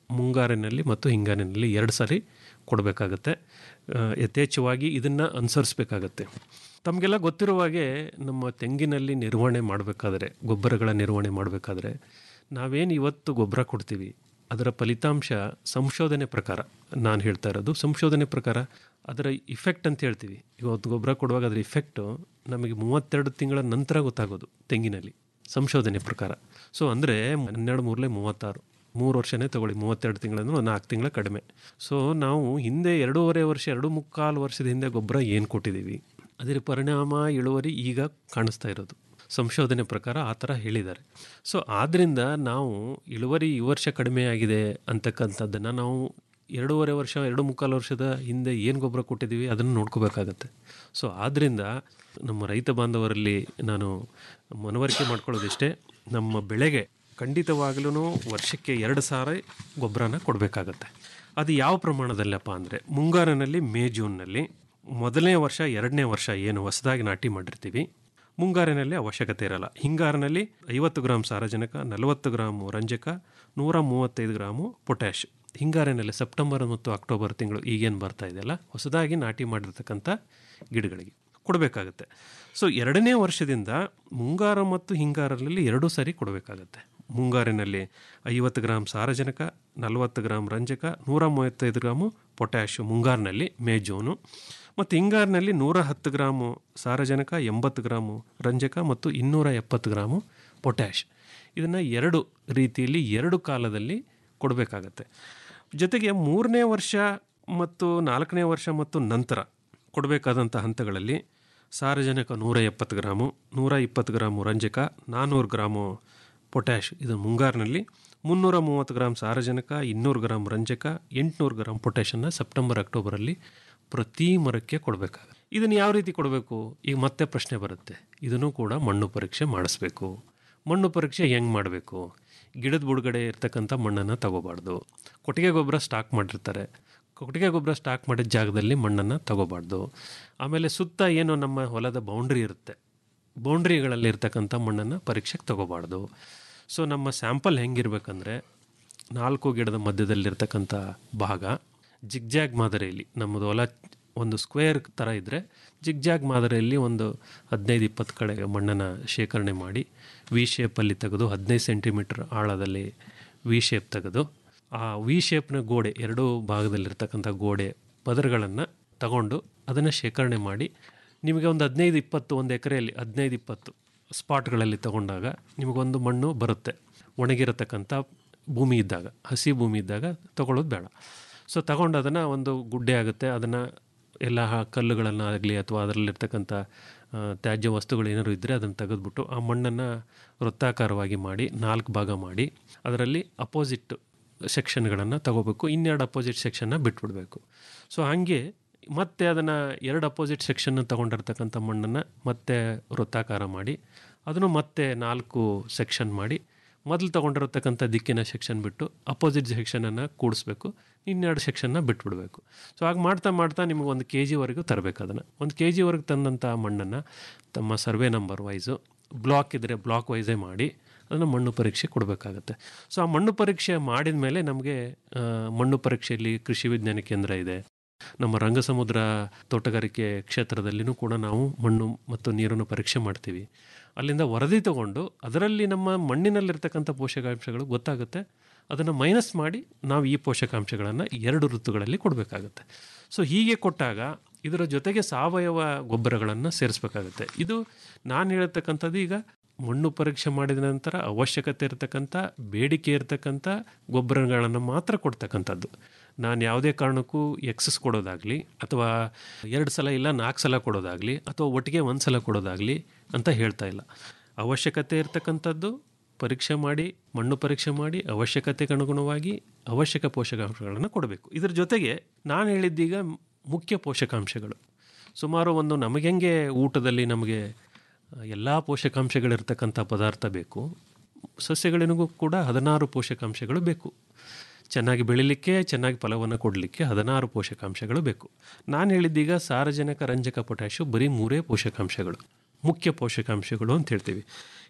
ಮುಂಗಾರಿನಲ್ಲಿ ಮತ್ತು ಹಿಂಗಾರಿನಲ್ಲಿ ಎರಡು ಸಾರಿ ಕೊಡಬೇಕಾಗತ್ತೆ ಆ, ಯಥೇಚ್ಛವಾಗಿ ಇದನ್ನು ಅನುಸರಿಸ್ಬೇಕಾಗತ್ತೆ ತಮಗೆಲ್ಲ ಗೊತ್ತಿರುವ ಹಾಗೆ ನಮ್ಮ ತೆಂಗಿನಲ್ಲಿ ನಿರ್ವಹಣೆ ಮಾಡಬೇಕಾದ್ರೆ ಗೊಬ್ಬರಗಳ ನಿರ್ವಹಣೆ ಮಾಡಬೇಕಾದ್ರೆ ನಾವೇನು ಇವತ್ತು ಗೊಬ್ಬರ ಕೊಡ್ತೀವಿ ಅದರ ಫಲಿತಾಂಶ ಸಂಶೋಧನೆ ಪ್ರಕಾರ ನಾನು ಹೇಳ್ತಾ ಇರೋದು ಸಂಶೋಧನೆ ಪ್ರಕಾರ ಅದರ ಇಫೆಕ್ಟ್ ಅಂತ ಹೇಳ್ತೀವಿ ಇವತ್ತು ಗೊಬ್ಬರ ಕೊಡುವಾಗ ಅದರ ಇಫೆಕ್ಟು ನಮಗೆ ಮೂವತ್ತೆರಡು ತಿಂಗಳ ನಂತರ ಗೊತ್ತಾಗೋದು ತೆಂಗಿನಲ್ಲಿ ಸಂಶೋಧನೆ ಪ್ರಕಾರ ಸೊ ಅಂದರೆ ಹನ್ನೆರಡು ಮೂರಲೇ ಮೂವತ್ತಾರು ಮೂರು ವರ್ಷನೇ ತಗೊಳ್ಳಿ ಮೂವತ್ತೆರಡು ತಿಂಗಳಂದ್ರೆ ಒಂದು ನಾಲ್ಕು ತಿಂಗಳ ಕಡಿಮೆ ಸೊ ನಾವು ಹಿಂದೆ ಎರಡೂವರೆ ವರ್ಷ ಎರಡು ಮುಕ್ಕಾಲು ವರ್ಷದ ಹಿಂದೆ ಗೊಬ್ಬರ ಏನು ಕೊಟ್ಟಿದ್ದೀವಿ ಅದರ ಪರಿಣಾಮ ಇಳುವರಿ ಈಗ ಕಾಣಿಸ್ತಾ ಇರೋದು ಸಂಶೋಧನೆ ಪ್ರಕಾರ ಆ ಥರ ಹೇಳಿದ್ದಾರೆ ಸೊ ಆದ್ದರಿಂದ ನಾವು ಇಳುವರಿ ಈ ವರ್ಷ ಕಡಿಮೆ ಆಗಿದೆ ಅಂತಕ್ಕಂಥದ್ದನ್ನು ನಾವು ಎರಡೂವರೆ ವರ್ಷ ಎರಡು ಮುಕ್ಕಾಲು ವರ್ಷದ ಹಿಂದೆ ಏನು ಗೊಬ್ಬರ ಕೊಟ್ಟಿದ್ದೀವಿ ಅದನ್ನು ನೋಡ್ಕೋಬೇಕಾಗತ್ತೆ ಸೊ ಆದ್ದರಿಂದ ನಮ್ಮ ರೈತ ಬಾಂಧವರಲ್ಲಿ ನಾನು ಮನವರಿಕೆ ಮಾಡ್ಕೊಳ್ಳೋದಿಷ್ಟೇ ನಮ್ಮ ಬೆಳೆಗೆ ಖಂಡಿತವಾಗ್ಲೂ ವರ್ಷಕ್ಕೆ ಎರಡು ಸಾರಿ ಗೊಬ್ಬರನ ಕೊಡಬೇಕಾಗತ್ತೆ ಅದು ಯಾವ ಪ್ರಮಾಣದಲ್ಲಪ್ಪ ಅಂದರೆ ಮುಂಗಾರಿನಲ್ಲಿ ಮೇ ಜೂನ್ನಲ್ಲಿ ಮೊದಲನೇ ವರ್ಷ ಎರಡನೇ ವರ್ಷ ಏನು ಹೊಸದಾಗಿ ನಾಟಿ ಮಾಡಿರ್ತೀವಿ ಮುಂಗಾರಿನಲ್ಲಿ ಅವಶ್ಯಕತೆ ಇರಲ್ಲ ಹಿಂಗಾರಿನಲ್ಲಿ ಐವತ್ತು ಗ್ರಾಮ್ ಸಾರಜನಕ ನಲವತ್ತು ಗ್ರಾಮು ರಂಜಕ ನೂರ ಮೂವತ್ತೈದು ಗ್ರಾಮು ಪೊಟ್ಯಾಶ್ ಹಿಂಗಾರಿನಲ್ಲಿ ಸೆಪ್ಟೆಂಬರ್ ಮತ್ತು ಅಕ್ಟೋಬರ್ ತಿಂಗಳು ಈಗೇನು ಬರ್ತಾ ಇದೆಯಲ್ಲ ಹೊಸದಾಗಿ ನಾಟಿ ಮಾಡಿರ್ತಕ್ಕಂಥ ಗಿಡಗಳಿಗೆ ಕೊಡಬೇಕಾಗತ್ತೆ ಸೊ ಎರಡನೇ ವರ್ಷದಿಂದ ಮುಂಗಾರು ಮತ್ತು ಹಿಂಗಾರಲ್ಲಿ ಎರಡೂ ಸಾರಿ ಕೊಡಬೇಕಾಗತ್ತೆ ಮುಂಗಾರಿನಲ್ಲಿ ಐವತ್ತು ಗ್ರಾಮ್ ಸಾರಜನಕ ನಲವತ್ತು ಗ್ರಾಮ್ ರಂಜಕ ನೂರ ಮೂವತ್ತೈದು ಗ್ರಾಮು ಪೊಟ್ಯಾಶ್ ಮುಂಗಾರಿನಲ್ಲಿ ಮೇ ಜೂನು ಮತ್ತು ಹಿಂಗಾರಿನಲ್ಲಿ ನೂರ ಹತ್ತು ಗ್ರಾಮು ಸಾರಜನಕ ಎಂಬತ್ತು ಗ್ರಾಮು ರಂಜಕ ಮತ್ತು ಇನ್ನೂರ ಎಪ್ಪತ್ತು ಗ್ರಾಮು ಪೊಟ್ಯಾಶ್ ಇದನ್ನು ಎರಡು ರೀತಿಯಲ್ಲಿ ಎರಡು ಕಾಲದಲ್ಲಿ ಕೊಡಬೇಕಾಗತ್ತೆ ಜೊತೆಗೆ ಮೂರನೇ ವರ್ಷ ಮತ್ತು ನಾಲ್ಕನೇ ವರ್ಷ ಮತ್ತು ನಂತರ ಕೊಡಬೇಕಾದಂಥ ಹಂತಗಳಲ್ಲಿ ಸಾರಜನಕ ನೂರ ಎಪ್ಪತ್ತು ಗ್ರಾಮು ನೂರ ಇಪ್ಪತ್ತು ಗ್ರಾಮು ರಂಜಕ ನಾನ್ನೂರು ಗ್ರಾಮು ಪೊಟ್ಯಾಶ್ ಇದು ಮುಂಗಾರಿನಲ್ಲಿ ಮುನ್ನೂರ ಮೂವತ್ತು ಗ್ರಾಮ್ ಸಾರಜನಕ ಇನ್ನೂರು ಗ್ರಾಮ್ ರಂಜಕ ಎಂಟುನೂರು ಗ್ರಾಮ್ ಪೊಟ್ಯಾಶನ್ನು ಸೆಪ್ಟೆಂಬರ್ ಅಕ್ಟೋಬರಲ್ಲಿ ಪ್ರತಿ ಮರಕ್ಕೆ ಕೊಡಬೇಕಾಗುತ್ತೆ ಇದನ್ನು ಯಾವ ರೀತಿ ಕೊಡಬೇಕು ಈಗ ಮತ್ತೆ ಪ್ರಶ್ನೆ ಬರುತ್ತೆ ಇದನ್ನು ಕೂಡ ಮಣ್ಣು ಪರೀಕ್ಷೆ ಮಾಡಿಸ್ಬೇಕು ಮಣ್ಣು ಪರೀಕ್ಷೆ ಹೆಂಗೆ ಮಾಡಬೇಕು ಗಿಡದ ಬುಡಗಡೆ ಇರ್ತಕ್ಕಂಥ ಮಣ್ಣನ್ನು ತಗೋಬಾರ್ದು ಕೊಟ್ಟಿಗೆ ಗೊಬ್ಬರ ಸ್ಟಾಕ್ ಮಾಡಿರ್ತಾರೆ ಕೊಟ್ಟಿಗೆ ಗೊಬ್ಬರ ಸ್ಟಾಕ್ ಮಾಡಿದ ಜಾಗದಲ್ಲಿ ಮಣ್ಣನ್ನು ತಗೋಬಾರ್ದು ಆಮೇಲೆ ಸುತ್ತ ಏನು ನಮ್ಮ ಹೊಲದ ಬೌಂಡ್ರಿ ಇರುತ್ತೆ ಬೌಂಡ್ರಿಗಳಲ್ಲಿ ಇರ್ತಕ್ಕಂಥ ಮಣ್ಣನ್ನು ಪರೀಕ್ಷೆಗೆ ತಗೋಬಾರ್ದು ಸೊ ನಮ್ಮ ಸ್ಯಾಂಪಲ್ ಹೆಂಗಿರ್ಬೇಕಂದ್ರೆ ನಾಲ್ಕು ಗಿಡದ ಮಧ್ಯದಲ್ಲಿರ್ತಕ್ಕಂಥ ಭಾಗ ಜಿಗ್ಜಾಗ್ ಮಾದರಿಯಲ್ಲಿ ನಮ್ಮದು ಹೊಲ ಒಂದು ಸ್ಕ್ವೇರ್ ಥರ ಇದ್ದರೆ ಜಿಗ್ಜಾಗ್ ಮಾದರಿಯಲ್ಲಿ ಒಂದು ಹದಿನೈದು ಇಪ್ಪತ್ತು ಕಡೆ ಮಣ್ಣನ್ನು ಶೇಖರಣೆ ಮಾಡಿ ವಿ ಶೇಪಲ್ಲಿ ತೆಗೆದು ಹದಿನೈದು ಸೆಂಟಿಮೀಟ್ರ್ ಆಳದಲ್ಲಿ ವಿ ಶೇಪ್ ತೆಗೆದು ಆ ವಿ ಶೇಪ್ನ ಗೋಡೆ ಎರಡೂ ಭಾಗದಲ್ಲಿರ್ತಕ್ಕಂಥ ಗೋಡೆ ಪದರಗಳನ್ನು ತಗೊಂಡು ಅದನ್ನು ಶೇಖರಣೆ ಮಾಡಿ ನಿಮಗೆ ಒಂದು ಹದಿನೈದು ಇಪ್ಪತ್ತು ಒಂದು ಎಕರೆಯಲ್ಲಿ ಹದಿನೈದು ಇಪ್ಪತ್ತು ಸ್ಪಾಟ್ಗಳಲ್ಲಿ ತಗೊಂಡಾಗ ನಿಮಗೊಂದು ಮಣ್ಣು ಬರುತ್ತೆ ಒಣಗಿರತಕ್ಕಂಥ ಭೂಮಿ ಇದ್ದಾಗ ಹಸಿ ಭೂಮಿ ಇದ್ದಾಗ ತಗೊಳ್ಳೋದು ಬೇಡ ಸೊ ತಗೊಂಡು ಅದನ್ನು ಒಂದು ಗುಡ್ಡೆ ಆಗುತ್ತೆ ಅದನ್ನು ಎಲ್ಲ ಕಲ್ಲುಗಳನ್ನು ಆಗಲಿ ಅಥವಾ ಅದರಲ್ಲಿರ್ತಕ್ಕಂಥ ಆ, ತ್ಯಾಜ್ಯ ವಸ್ತುಗಳು ಏನಾದ್ರು ಇದ್ದರೆ ಅದನ್ನು ತೆಗೆದ್ಬಿಟ್ಟು ಆ ಮಣ್ಣನ್ನು ವೃತ್ತಾಕಾರವಾಗಿ ಮಾಡಿ ನಾಲ್ಕು ಭಾಗ ಮಾಡಿ ಅದರಲ್ಲಿ ಅಪೋಸಿಟ್ ಸೆಕ್ಷನ್ಗಳನ್ನು ತಗೋಬೇಕು ಇನ್ನೆರಡು ಅಪೋಸಿಟ್ ಸೆಕ್ಷನ್ನ ಬಿಟ್ಬಿಡಬೇಕು ಸೊ ಹಾಗೆ ಮತ್ತೆ ಅದನ್ನು ಎರಡು ಅಪೋಸಿಟ್ ಸೆಕ್ಷನ್ ತಗೊಂಡಿರ್ತಕ್ಕಂಥ ಮಣ್ಣನ್ನು ಮತ್ತೆ ವೃತ್ತಾಕಾರ ಮಾಡಿ ಅದನ್ನು ಮತ್ತೆ ನಾಲ್ಕು ಸೆಕ್ಷನ್ ಮಾಡಿ ಮೊದಲು ತೊಗೊಂಡಿರತಕ್ಕಂಥ ದಿಕ್ಕಿನ ಸೆಕ್ಷನ್ ಬಿಟ್ಟು ಅಪೋಸಿಟ್ ಸೆಕ್ಷನನ್ನು ಕೂಡಿಸ್ಬೇಕು ಇನ್ನೆರಡು ಸೆಕ್ಷನ್ನ ಬಿಟ್ಬಿಡಬೇಕು ಸೊ ಹಾಗೆ ಮಾಡ್ತಾ ಮಾಡ್ತಾ ನಿಮಗೆ ಒಂದು ಕೆ ಜಿವರೆಗೂ ತರಬೇಕು ಅದನ್ನು ಒಂದು ಕೆ ಜಿವರೆಗೆ ತಂದಂಥ ಮಣ್ಣನ್ನು ತಮ್ಮ ಸರ್ವೆ ನಂಬರ್ ವೈಸು ಬ್ಲಾಕ್ ಇದ್ದರೆ ಬ್ಲಾಕ್ ವೈಸೇ ಮಾಡಿ ಅದನ್ನು ಮಣ್ಣು ಪರೀಕ್ಷೆ ಕೊಡಬೇಕಾಗತ್ತೆ ಸೊ ಆ ಮಣ್ಣು ಪರೀಕ್ಷೆ ಮಾಡಿದ ಮೇಲೆ ನಮಗೆ ಆ, ಮಣ್ಣು ಪರೀಕ್ಷೆಯಲ್ಲಿ ಕೃಷಿ ವಿಜ್ಞಾನ ಕೇಂದ್ರ ಇದೆ ನಮ್ಮ ರಂಗಸಮುದ್ರ ತೋಟಗಾರಿಕೆ ಕ್ಷೇತ್ರದಲ್ಲಿನೂ ಕೂಡ ನಾವು ಮಣ್ಣು ಮತ್ತು ನೀರನ್ನು ಪರೀಕ್ಷೆ ಮಾಡ್ತೀವಿ ಅಲ್ಲಿಂದ ವರದಿ ತಗೊಂಡು ಅದರಲ್ಲಿ ನಮ್ಮ ಮಣ್ಣಿನಲ್ಲಿರ್ತಕ್ಕಂಥ ಪೋಷಕಾಂಶಗಳು ಗೊತ್ತಾಗುತ್ತೆ ಅದನ್ನು ಮೈನಸ್ ಮಾಡಿ ನಾವು ಈ ಪೋಷಕಾಂಶಗಳನ್ನು ಎರಡು ಋತುಗಳಲ್ಲಿ ಕೊಡಬೇಕಾಗುತ್ತೆ ಸೊ ಹೀಗೆ ಕೊಟ್ಟಾಗ ಇದರ ಜೊತೆಗೆ ಸಾವಯವ ಗೊಬ್ಬರಗಳನ್ನು ಸೇರಿಸ್ಬೇಕಾಗುತ್ತೆ ಇದು ನಾನು ಹೇಳ್ತಕ್ಕಂಥದ್ದು ಈಗ ಮಣ್ಣು ಪರೀಕ್ಷೆ ಮಾಡಿದ ನಂತರ ಅವಶ್ಯಕತೆ ಇರತಕ್ಕಂಥ ಬೇಡಿಕೆ ಇರತಕ್ಕಂಥ ಗೊಬ್ಬರಗಳನ್ನು ಮಾತ್ರ ಕೊಡ್ತಕ್ಕಂಥದ್ದು ನಾನು ಯಾವುದೇ ಕಾರಣಕ್ಕೂ ಎಕ್ಸಸ್ ಕೊಡೋದಾಗಲಿ ಅಥವಾ ಎರಡು ಸಲ ಇಲ್ಲ ನಾಲ್ಕು ಸಲ ಕೊಡೋದಾಗಲಿ ಅಥವಾ ಒಟ್ಟಿಗೆ ಒಂದು ಸಲ ಕೊಡೋದಾಗಲಿ ಅಂತ ಹೇಳ್ತಾ ಇಲ್ಲ ಅವಶ್ಯಕತೆ ಇರತಕ್ಕಂಥದ್ದು ಪರೀಕ್ಷೆ ಮಾಡಿ ಮಣ್ಣು ಪರೀಕ್ಷೆ ಮಾಡಿ ಅವಶ್ಯಕತೆಗೆ ಅನುಗುಣವಾಗಿ ಅವಶ್ಯಕ ಪೋಷಕಾಂಶಗಳನ್ನು ಕೊಡಬೇಕು ಇದರ ಜೊತೆಗೆ ನಾನು ಹೇಳಿದ್ದೀಗ ಮುಖ್ಯ ಪೋಷಕಾಂಶಗಳು ಸುಮಾರು ಒಂದು ನಮಗೆ ಹೆಂಗೆ ಊಟದಲ್ಲಿ ನಮಗೆ ಎಲ್ಲ ಪೋಷಕಾಂಶಗಳಿರ್ತಕ್ಕಂಥ ಪದಾರ್ಥ ಬೇಕು ಸಸ್ಯಗಳಿಗೂ ಕೂಡ ಹದಿನಾರು ಪೋಷಕಾಂಶಗಳು ಬೇಕು ಚೆನ್ನಾಗಿ ಬೆಳಿಲಿಕ್ಕೆ ಚೆನ್ನಾಗಿ ಫಲವನ್ನು ಕೊಡಲಿಕ್ಕೆ ಹದಿನಾರು ಪೋಷಕಾಂಶಗಳು ಬೇಕು ನಾನು ಹೇಳಿದ್ದೀಗ ಸಾರಜನಕ ರಂಜಕ ಪೊಟ್ಯಾಶು ಬರೀ ಮೂರೇ ಪೋಷಕಾಂಶಗಳು ಮುಖ್ಯ ಪೋಷಕಾಂಶಗಳು ಅಂತ ಹೇಳ್ತೀವಿ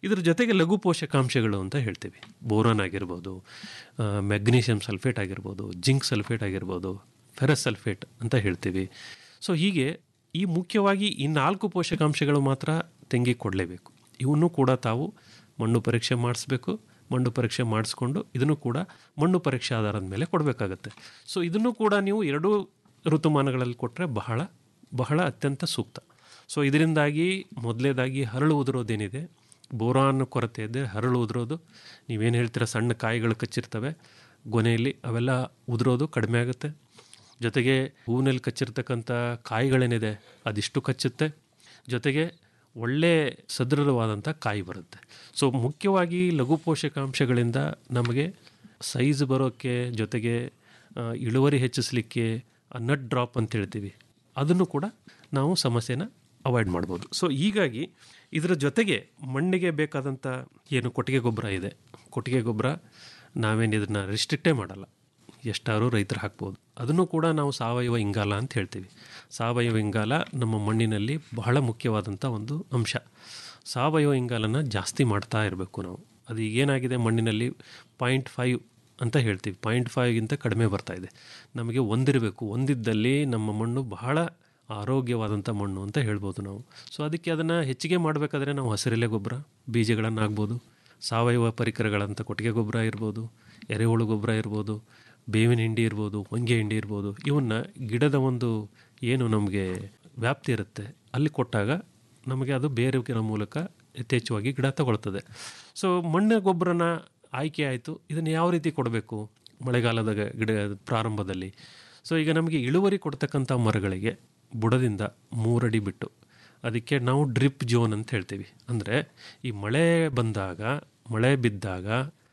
ಇದ್ರ ಜೊತೆಗೆ ಲಘು ಪೋಷಕಾಂಶಗಳು ಅಂತ ಹೇಳ್ತೀವಿ ಬೋರಾನ್ ಆಗಿರ್ಬೋದು ಮೆಗ್ನೀಷಿಯಂ ಸಲ್ಫೇಟ್ ಆಗಿರ್ಬೋದು ಜಿಂಕ್ ಸಲ್ಫೇಟ್ ಆಗಿರ್ಬೋದು ಫೆರಸ್ ಸಲ್ಫೇಟ್ ಅಂತ ಹೇಳ್ತೀವಿ ಸೊ ಹೀಗೆ ಈ ಮುಖ್ಯವಾಗಿ ಈ ನಾಲ್ಕು ಪೋಷಕಾಂಶಗಳು ಮಾತ್ರ ತೆಂಗಿಗೆ ಕೊಡಲೇಬೇಕು ಇವನ್ನು ಕೂಡ ತಾವು ಮಣ್ಣು ಪರೀಕ್ಷೆ ಮಾಡಿಸ್ಬೇಕು ಮಣ್ಣು ಪರೀಕ್ಷೆ ಮಾಡಿಸ್ಕೊಂಡು ಇದನ್ನು ಕೂಡ ಮಣ್ಣು ಪರೀಕ್ಷೆ ಆಧಾರದ ಮೇಲೆ ಕೊಡಬೇಕಾಗತ್ತೆ ಸೊ ಇದನ್ನು ಕೂಡ ನೀವು ಎರಡೂ ಋತುಮಾನಗಳಲ್ಲಿ ಕೊಟ್ಟರೆ ಬಹಳ ಬಹಳ ಅತ್ಯಂತ ಸೂಕ್ತ ಸೊ ಇದರಿಂದಾಗಿ ಮೊದಲೇದಾಗಿ ಹರಳು ಉದುರೋದೇನಿದೆ ಬೋರಾನ್ ಕೊರತೆ ಇದೆ ಹರಳು ಉದುರೋದು ನೀವೇನು ಹೇಳ್ತೀರ ಸಣ್ಣ ಕಾಯಿಗಳು ಕಚ್ಚಿರ್ತವೆ ಗೊನೆಯಲ್ಲಿ ಅವೆಲ್ಲ ಉದುರೋದು ಕಡಿಮೆ ಆಗುತ್ತೆ ಜೊತೆಗೆ ಹೂವಿನಲ್ಲಿ ಕಚ್ಚಿರ್ತಕ್ಕಂಥ ಕಾಯಿಗಳೇನಿದೆ ಅದಿಷ್ಟು ಕಚ್ಚುತ್ತೆ ಜೊತೆಗೆ ಒಳ್ಳೆ ಸದೃಢವಾದಂಥ ಕಾಯಿ ಬರುತ್ತೆ ಸೊ ಮುಖ್ಯವಾಗಿ ಲಘು ಪೋಷಕಾಂಶಗಳಿಂದ ನಮಗೆ ಸೈಜ್ ಬರೋಕ್ಕೆ ಜೊತೆಗೆ ಆ, ಇಳುವರಿ ಹೆಚ್ಚಿಸಲಿಕ್ಕೆ ನಟ್ ಡ್ರಾಪ್ ಅಂತ ಹೇಳ್ತೀವಿ ಅದನ್ನು ಕೂಡ ನಾವು ಸಮಸ್ಯೆನ ಅವಾಯ್ಡ್ ಮಾಡ್ಬೋದು ಸೊ ಹೀಗಾಗಿ ಇದರ ಜೊತೆಗೆ ಮಣ್ಣಿಗೆ ಬೇಕಾದಂಥ ಏನು ಕೊಟ್ಟಿಗೆ ಗೊಬ್ಬರ ಇದೆ ಕೊಟ್ಟಿಗೆ ಗೊಬ್ಬರ ನಾವೇನು ಇದನ್ನು ರಿಸ್ಟ್ರಿಕ್ಟೇ ಮಾಡಲ್ಲ ಎಷ್ಟಾರು ರೈತರು ಹಾಕ್ಬೋದು ಅದನ್ನು ಕೂಡ ನಾವು ಸಾವಯವ ಇಂಗಾಲ ಅಂತ ಹೇಳ್ತೀವಿ ಸಾವಯವ ಇಂಗಾಲ ನಮ್ಮ ಮಣ್ಣಿನಲ್ಲಿ ಬಹಳ ಮುಖ್ಯವಾದಂಥ ಒಂದು ಅಂಶ ಸಾವಯವ ಇಂಗಾಲನ ಜಾಸ್ತಿ ಮಾಡ್ತಾ ಇರಬೇಕು ನಾವು ಅದು ಏನಾಗಿದೆ ಮಣ್ಣಿನಲ್ಲಿ ಪಾಯಿಂಟ್ ಫೈವ್ ಅಂತ ಹೇಳ್ತೀವಿ ಪಾಯಿಂಟ್ ಫೈವ್ಗಿಂತ ಕಡಿಮೆ ಬರ್ತಾ ಇದೆ ನಮಗೆ ಒಂದಿರಬೇಕು ಒಂದಿದ್ದಲ್ಲಿ ನಮ್ಮ ಮಣ್ಣು ಬಹಳ ಆರೋಗ್ಯವಾದಂಥ ಮಣ್ಣು ಅಂತ ಹೇಳ್ಬೋದು ನಾವು ಸೊ ಅದಕ್ಕೆ ಅದನ್ನು ಹೆಚ್ಚಿಗೆ ಮಾಡಬೇಕಾದ್ರೆ ನಾವು ಹಸಿರೆಲೆ ಗೊಬ್ಬರ ಬೀಜಗಳನ್ನು ಆಗ್ಬೋದು ಸಾವಯವ ಪರಿಕರಗಳಂತ ಕೊಟ್ಟಿಗೆ ಗೊಬ್ಬರ ಇರ್ಬೋದು ಎರೆಹುಳು ಗೊಬ್ಬರ ಇರ್ಬೋದು ಬೇವಿನ ಹಿಂಡಿ ಇರ್ಬೋದು ಹೊಂಗೆ ಹಿಂಡಿ ಇರ್ಬೋದು ಇವನ್ನ ಗಿಡದ ಒಂದು ಏನು ನಮಗೆ ವ್ಯಾಪ್ತಿ ಇರುತ್ತೆ ಅಲ್ಲಿ ಕೊಟ್ಟಾಗ ನಮಗೆ ಅದು ಬೇರೆಗಿನ ಮೂಲಕ ಯಥೇಚ್ಛವಾಗಿ ಗಿಡ ತಗೊಳ್ತದೆ ಸೊ ಮಣ್ಣಿನ ಗೊಬ್ಬರನ ಆಯ್ಕೆ ಆಯಿತು ಇದನ್ನು ಯಾವ ರೀತಿ ಕೊಡಬೇಕು ಮಳೆಗಾಲದ ಗಿಡ ಪ್ರಾರಂಭದಲ್ಲಿ ಸೊ ಈಗ ನಮಗೆ ಇಳುವರಿ ಕೊಡ್ತಕ್ಕಂಥ ಮರಗಳಿಗೆ ಬುಡದಿಂದ ಮೂರಡಿ ಬಿಟ್ಟು ಅದಕ್ಕೆ ನಾವು ಡ್ರಿಪ್ ಜೋನ್ ಅಂತ ಹೇಳ್ತೀವಿ ಅಂದರೆ ಈ ಮಳೆ ಬಂದಾಗ ಮಳೆ ಬಿದ್ದಾಗ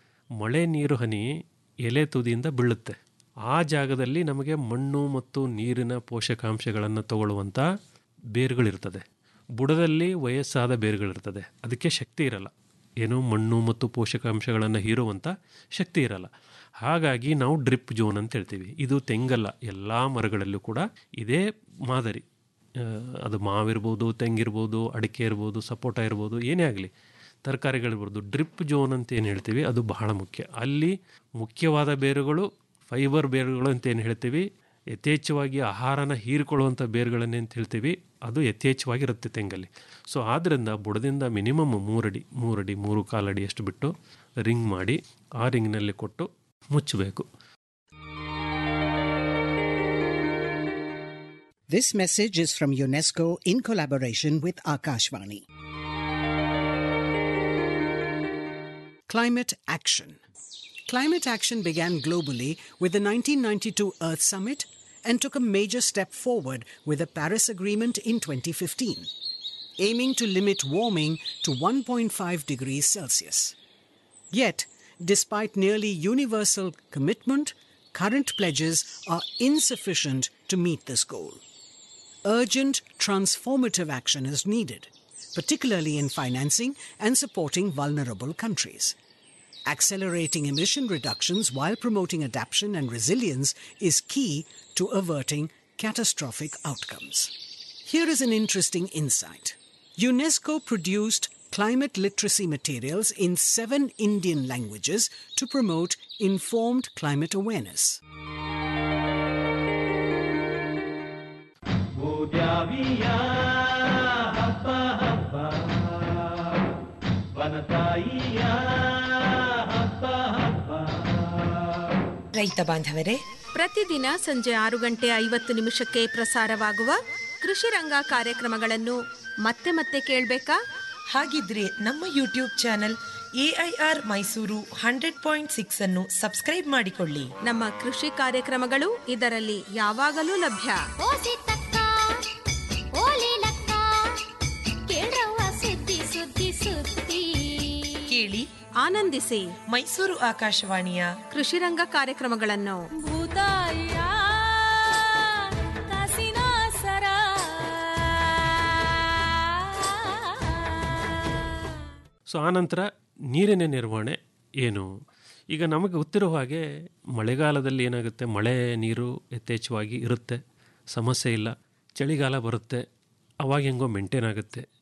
ಮಳೆ ನೀರು ಹನಿ ಎಲೆ ತುದಿಯಿಂದ ಬೀಳುತ್ತೆ ಆ ಜಾಗದಲ್ಲಿ ನಮಗೆ ಮಣ್ಣು ಮತ್ತು ನೀರಿನ ಪೋಷಕಾಂಶಗಳನ್ನು ತಗೊಳ್ಳುವಂಥ ಬೇರುಗಳಿರ್ತದೆ ಬುಡದಲ್ಲಿ ವಯಸ್ಸಾದ ಬೇರುಗಳಿರ್ತದೆ ಅದಕ್ಕೆ ಶಕ್ತಿ ಇರಲ್ಲ ಏನು ಮಣ್ಣು ಮತ್ತು ಪೋಷಕಾಂಶಗಳನ್ನು ಹೀರುವಂಥ ಶಕ್ತಿ ಇರಲ್ಲ ಹಾಗಾಗಿ ನಾವು ಡ್ರಿಪ್ ಜೋನ್ ಅಂತ ಹೇಳ್ತೀವಿ ಇದು ತೆಂಗಲ್ಲ ಎಲ್ಲ ಮರಗಳಲ್ಲೂ ಕೂಡ ಇದೇ ಮಾದರಿ ಆ, ಅದು ಮಾವಿರ್ಬೋದು ತೆಂಗಿರ್ಬೋದು ಅಡಿಕೆ ಇರ್ಬೋದು ಸಪೋಟ ಇರ್ಬೋದು ಏನೇ ಆಗಲಿ ತರಕಾರಿಗಳಿರ್ಬೋದು ಡ್ರಿಪ್ ಜೋನ್ ಅಂತ ಏನು ಹೇಳ್ತೀವಿ ಅದು ಬಹಳ ಮುಖ್ಯ ಅಲ್ಲಿ ಮುಖ್ಯವಾದ ಬೇರುಗಳು ಫೈಬರ್ ಬೇರುಗಳು ಅಂತ ಏನು ಹೇಳ್ತೀವಿ ಯಥೇಚ್ಛವಾಗಿ ಆಹಾರನ ಹೀರಿಕೊಳ್ಳುವಂಥ ಬೇರುಗಳನ್ನೇ ಅಂತ ಹೇಳ್ತೀವಿ ಅದು ಯಥೇಚ್ಛವಾಗಿರುತ್ತೆ ತೆಂಗಲ್ಲಿ ಸೊ ಆದ್ದರಿಂದ ಬುಡದಿಂದ ಮಿನಿಮಮ್ ಮೂರಡಿ ಮೂರಡಿ ಮೂರು ಕಾಲಡಿ ಅಷ್ಟು ಬಿಟ್ಟು ರಿಂಗ್ ಮಾಡಿ ಆ ರಿಂಗ್ನಲ್ಲಿ ಕೊಟ್ಟು ಮುಚ್ಚಬೇಕು This message is from UNESCO in collaboration with Akashvani. Climate Action. Climate action began globally with the 1992 Earth Summit and took a major step forward with the Paris Agreement in 2015, aiming to limit warming to 1.5 degrees Celsius. Yet, despite nearly universal commitment, current pledges are insufficient to meet this goal. Urgent transformative action is needed, particularly in financing and supporting vulnerable countries. Accelerating emission reductions while promoting adaptation and resilience is key to averting catastrophic outcomes. Here is an interesting insight. UNESCO produced climate literacy materials in seven Indian languages to promote informed climate awareness. ಭೂದ್ಯಾವಿಯ ಹಬ್ಬ ಹಬ್ಬ ವನತಾಯಿಯ ಹಬ್ಬ ಹಬ್ಬ ರೈತ ಬಾಂಧವರೇ ಪ್ರತಿದಿನ ಸಂಜೆ ಆರು ಗಂಟೆ ಐವತ್ತು ನಿಮಿಷಕ್ಕೆ ಪ್ರಸಾರವಾಗುವ ಕೃಷಿ ರಂಗ ಕಾರ್ಯಕ್ರಮಗಳನ್ನು ಮತ್ತೆ ಮತ್ತೆ ಕೇಳಬೇಕಾ ಹಾಗಿದ್ರೆ ನಮ್ಮ YouTube channel AIR Mysuru hundred point six ಅನ್ನು ಸಬ್ಸ್ಕ್ರೈಬ್ ಮಾಡಿಕೊಳ್ಳಿ ನಮ್ಮ ಕೃಷಿ ಕಾರ್ಯಕ್ರಮಗಳು ಇದರಲ್ಲಿ ಯಾವಾಗಲೂ ಲಭ್ಯ ಓಸಿ ತಕ್ಕ ಓಲಿ ಲಕ್ಕ ಕೇಳ್ರವ್ವ ಸುದ್ದಿ ಸುದ್ದಿ ಸುದ್ದಿ ಕೇಳಿ ಆನಂದಿಸಿ ಮೈಸೂರು ಆಕಾಶವಾಣಿಯ ಕೃಷಿ ರಂಗ ಕಾರ್ಯಕ್ರಮಗಳನ್ನು ಭೂತಾಯ ಕಾಸಿನ ಸರ ಸೊ ಆನಂತರ ನೀರಿನ ನಿರ್ವಹಣೆ ಏನು ಈಗ ನಮಗೆ ಗೊತ್ತಿರೋ ಹಾಗೆ ಮಳೆಗಾಲದಲ್ಲಿ ಏನಾಗುತ್ತೆ ಮಳೆ ನೀರು ಯಥೇಚ್ಛವಾಗಿ ಇರುತ್ತೆ ಸಮಸ್ಯೆ ಇಲ್ಲ ಚಳಿಗಾಲ ಬರುತ್ತೆ ಅವಾಗ ಹೆಂಗೋ ಮೇಂಟೈನ್ ಆಗುತ್ತೆ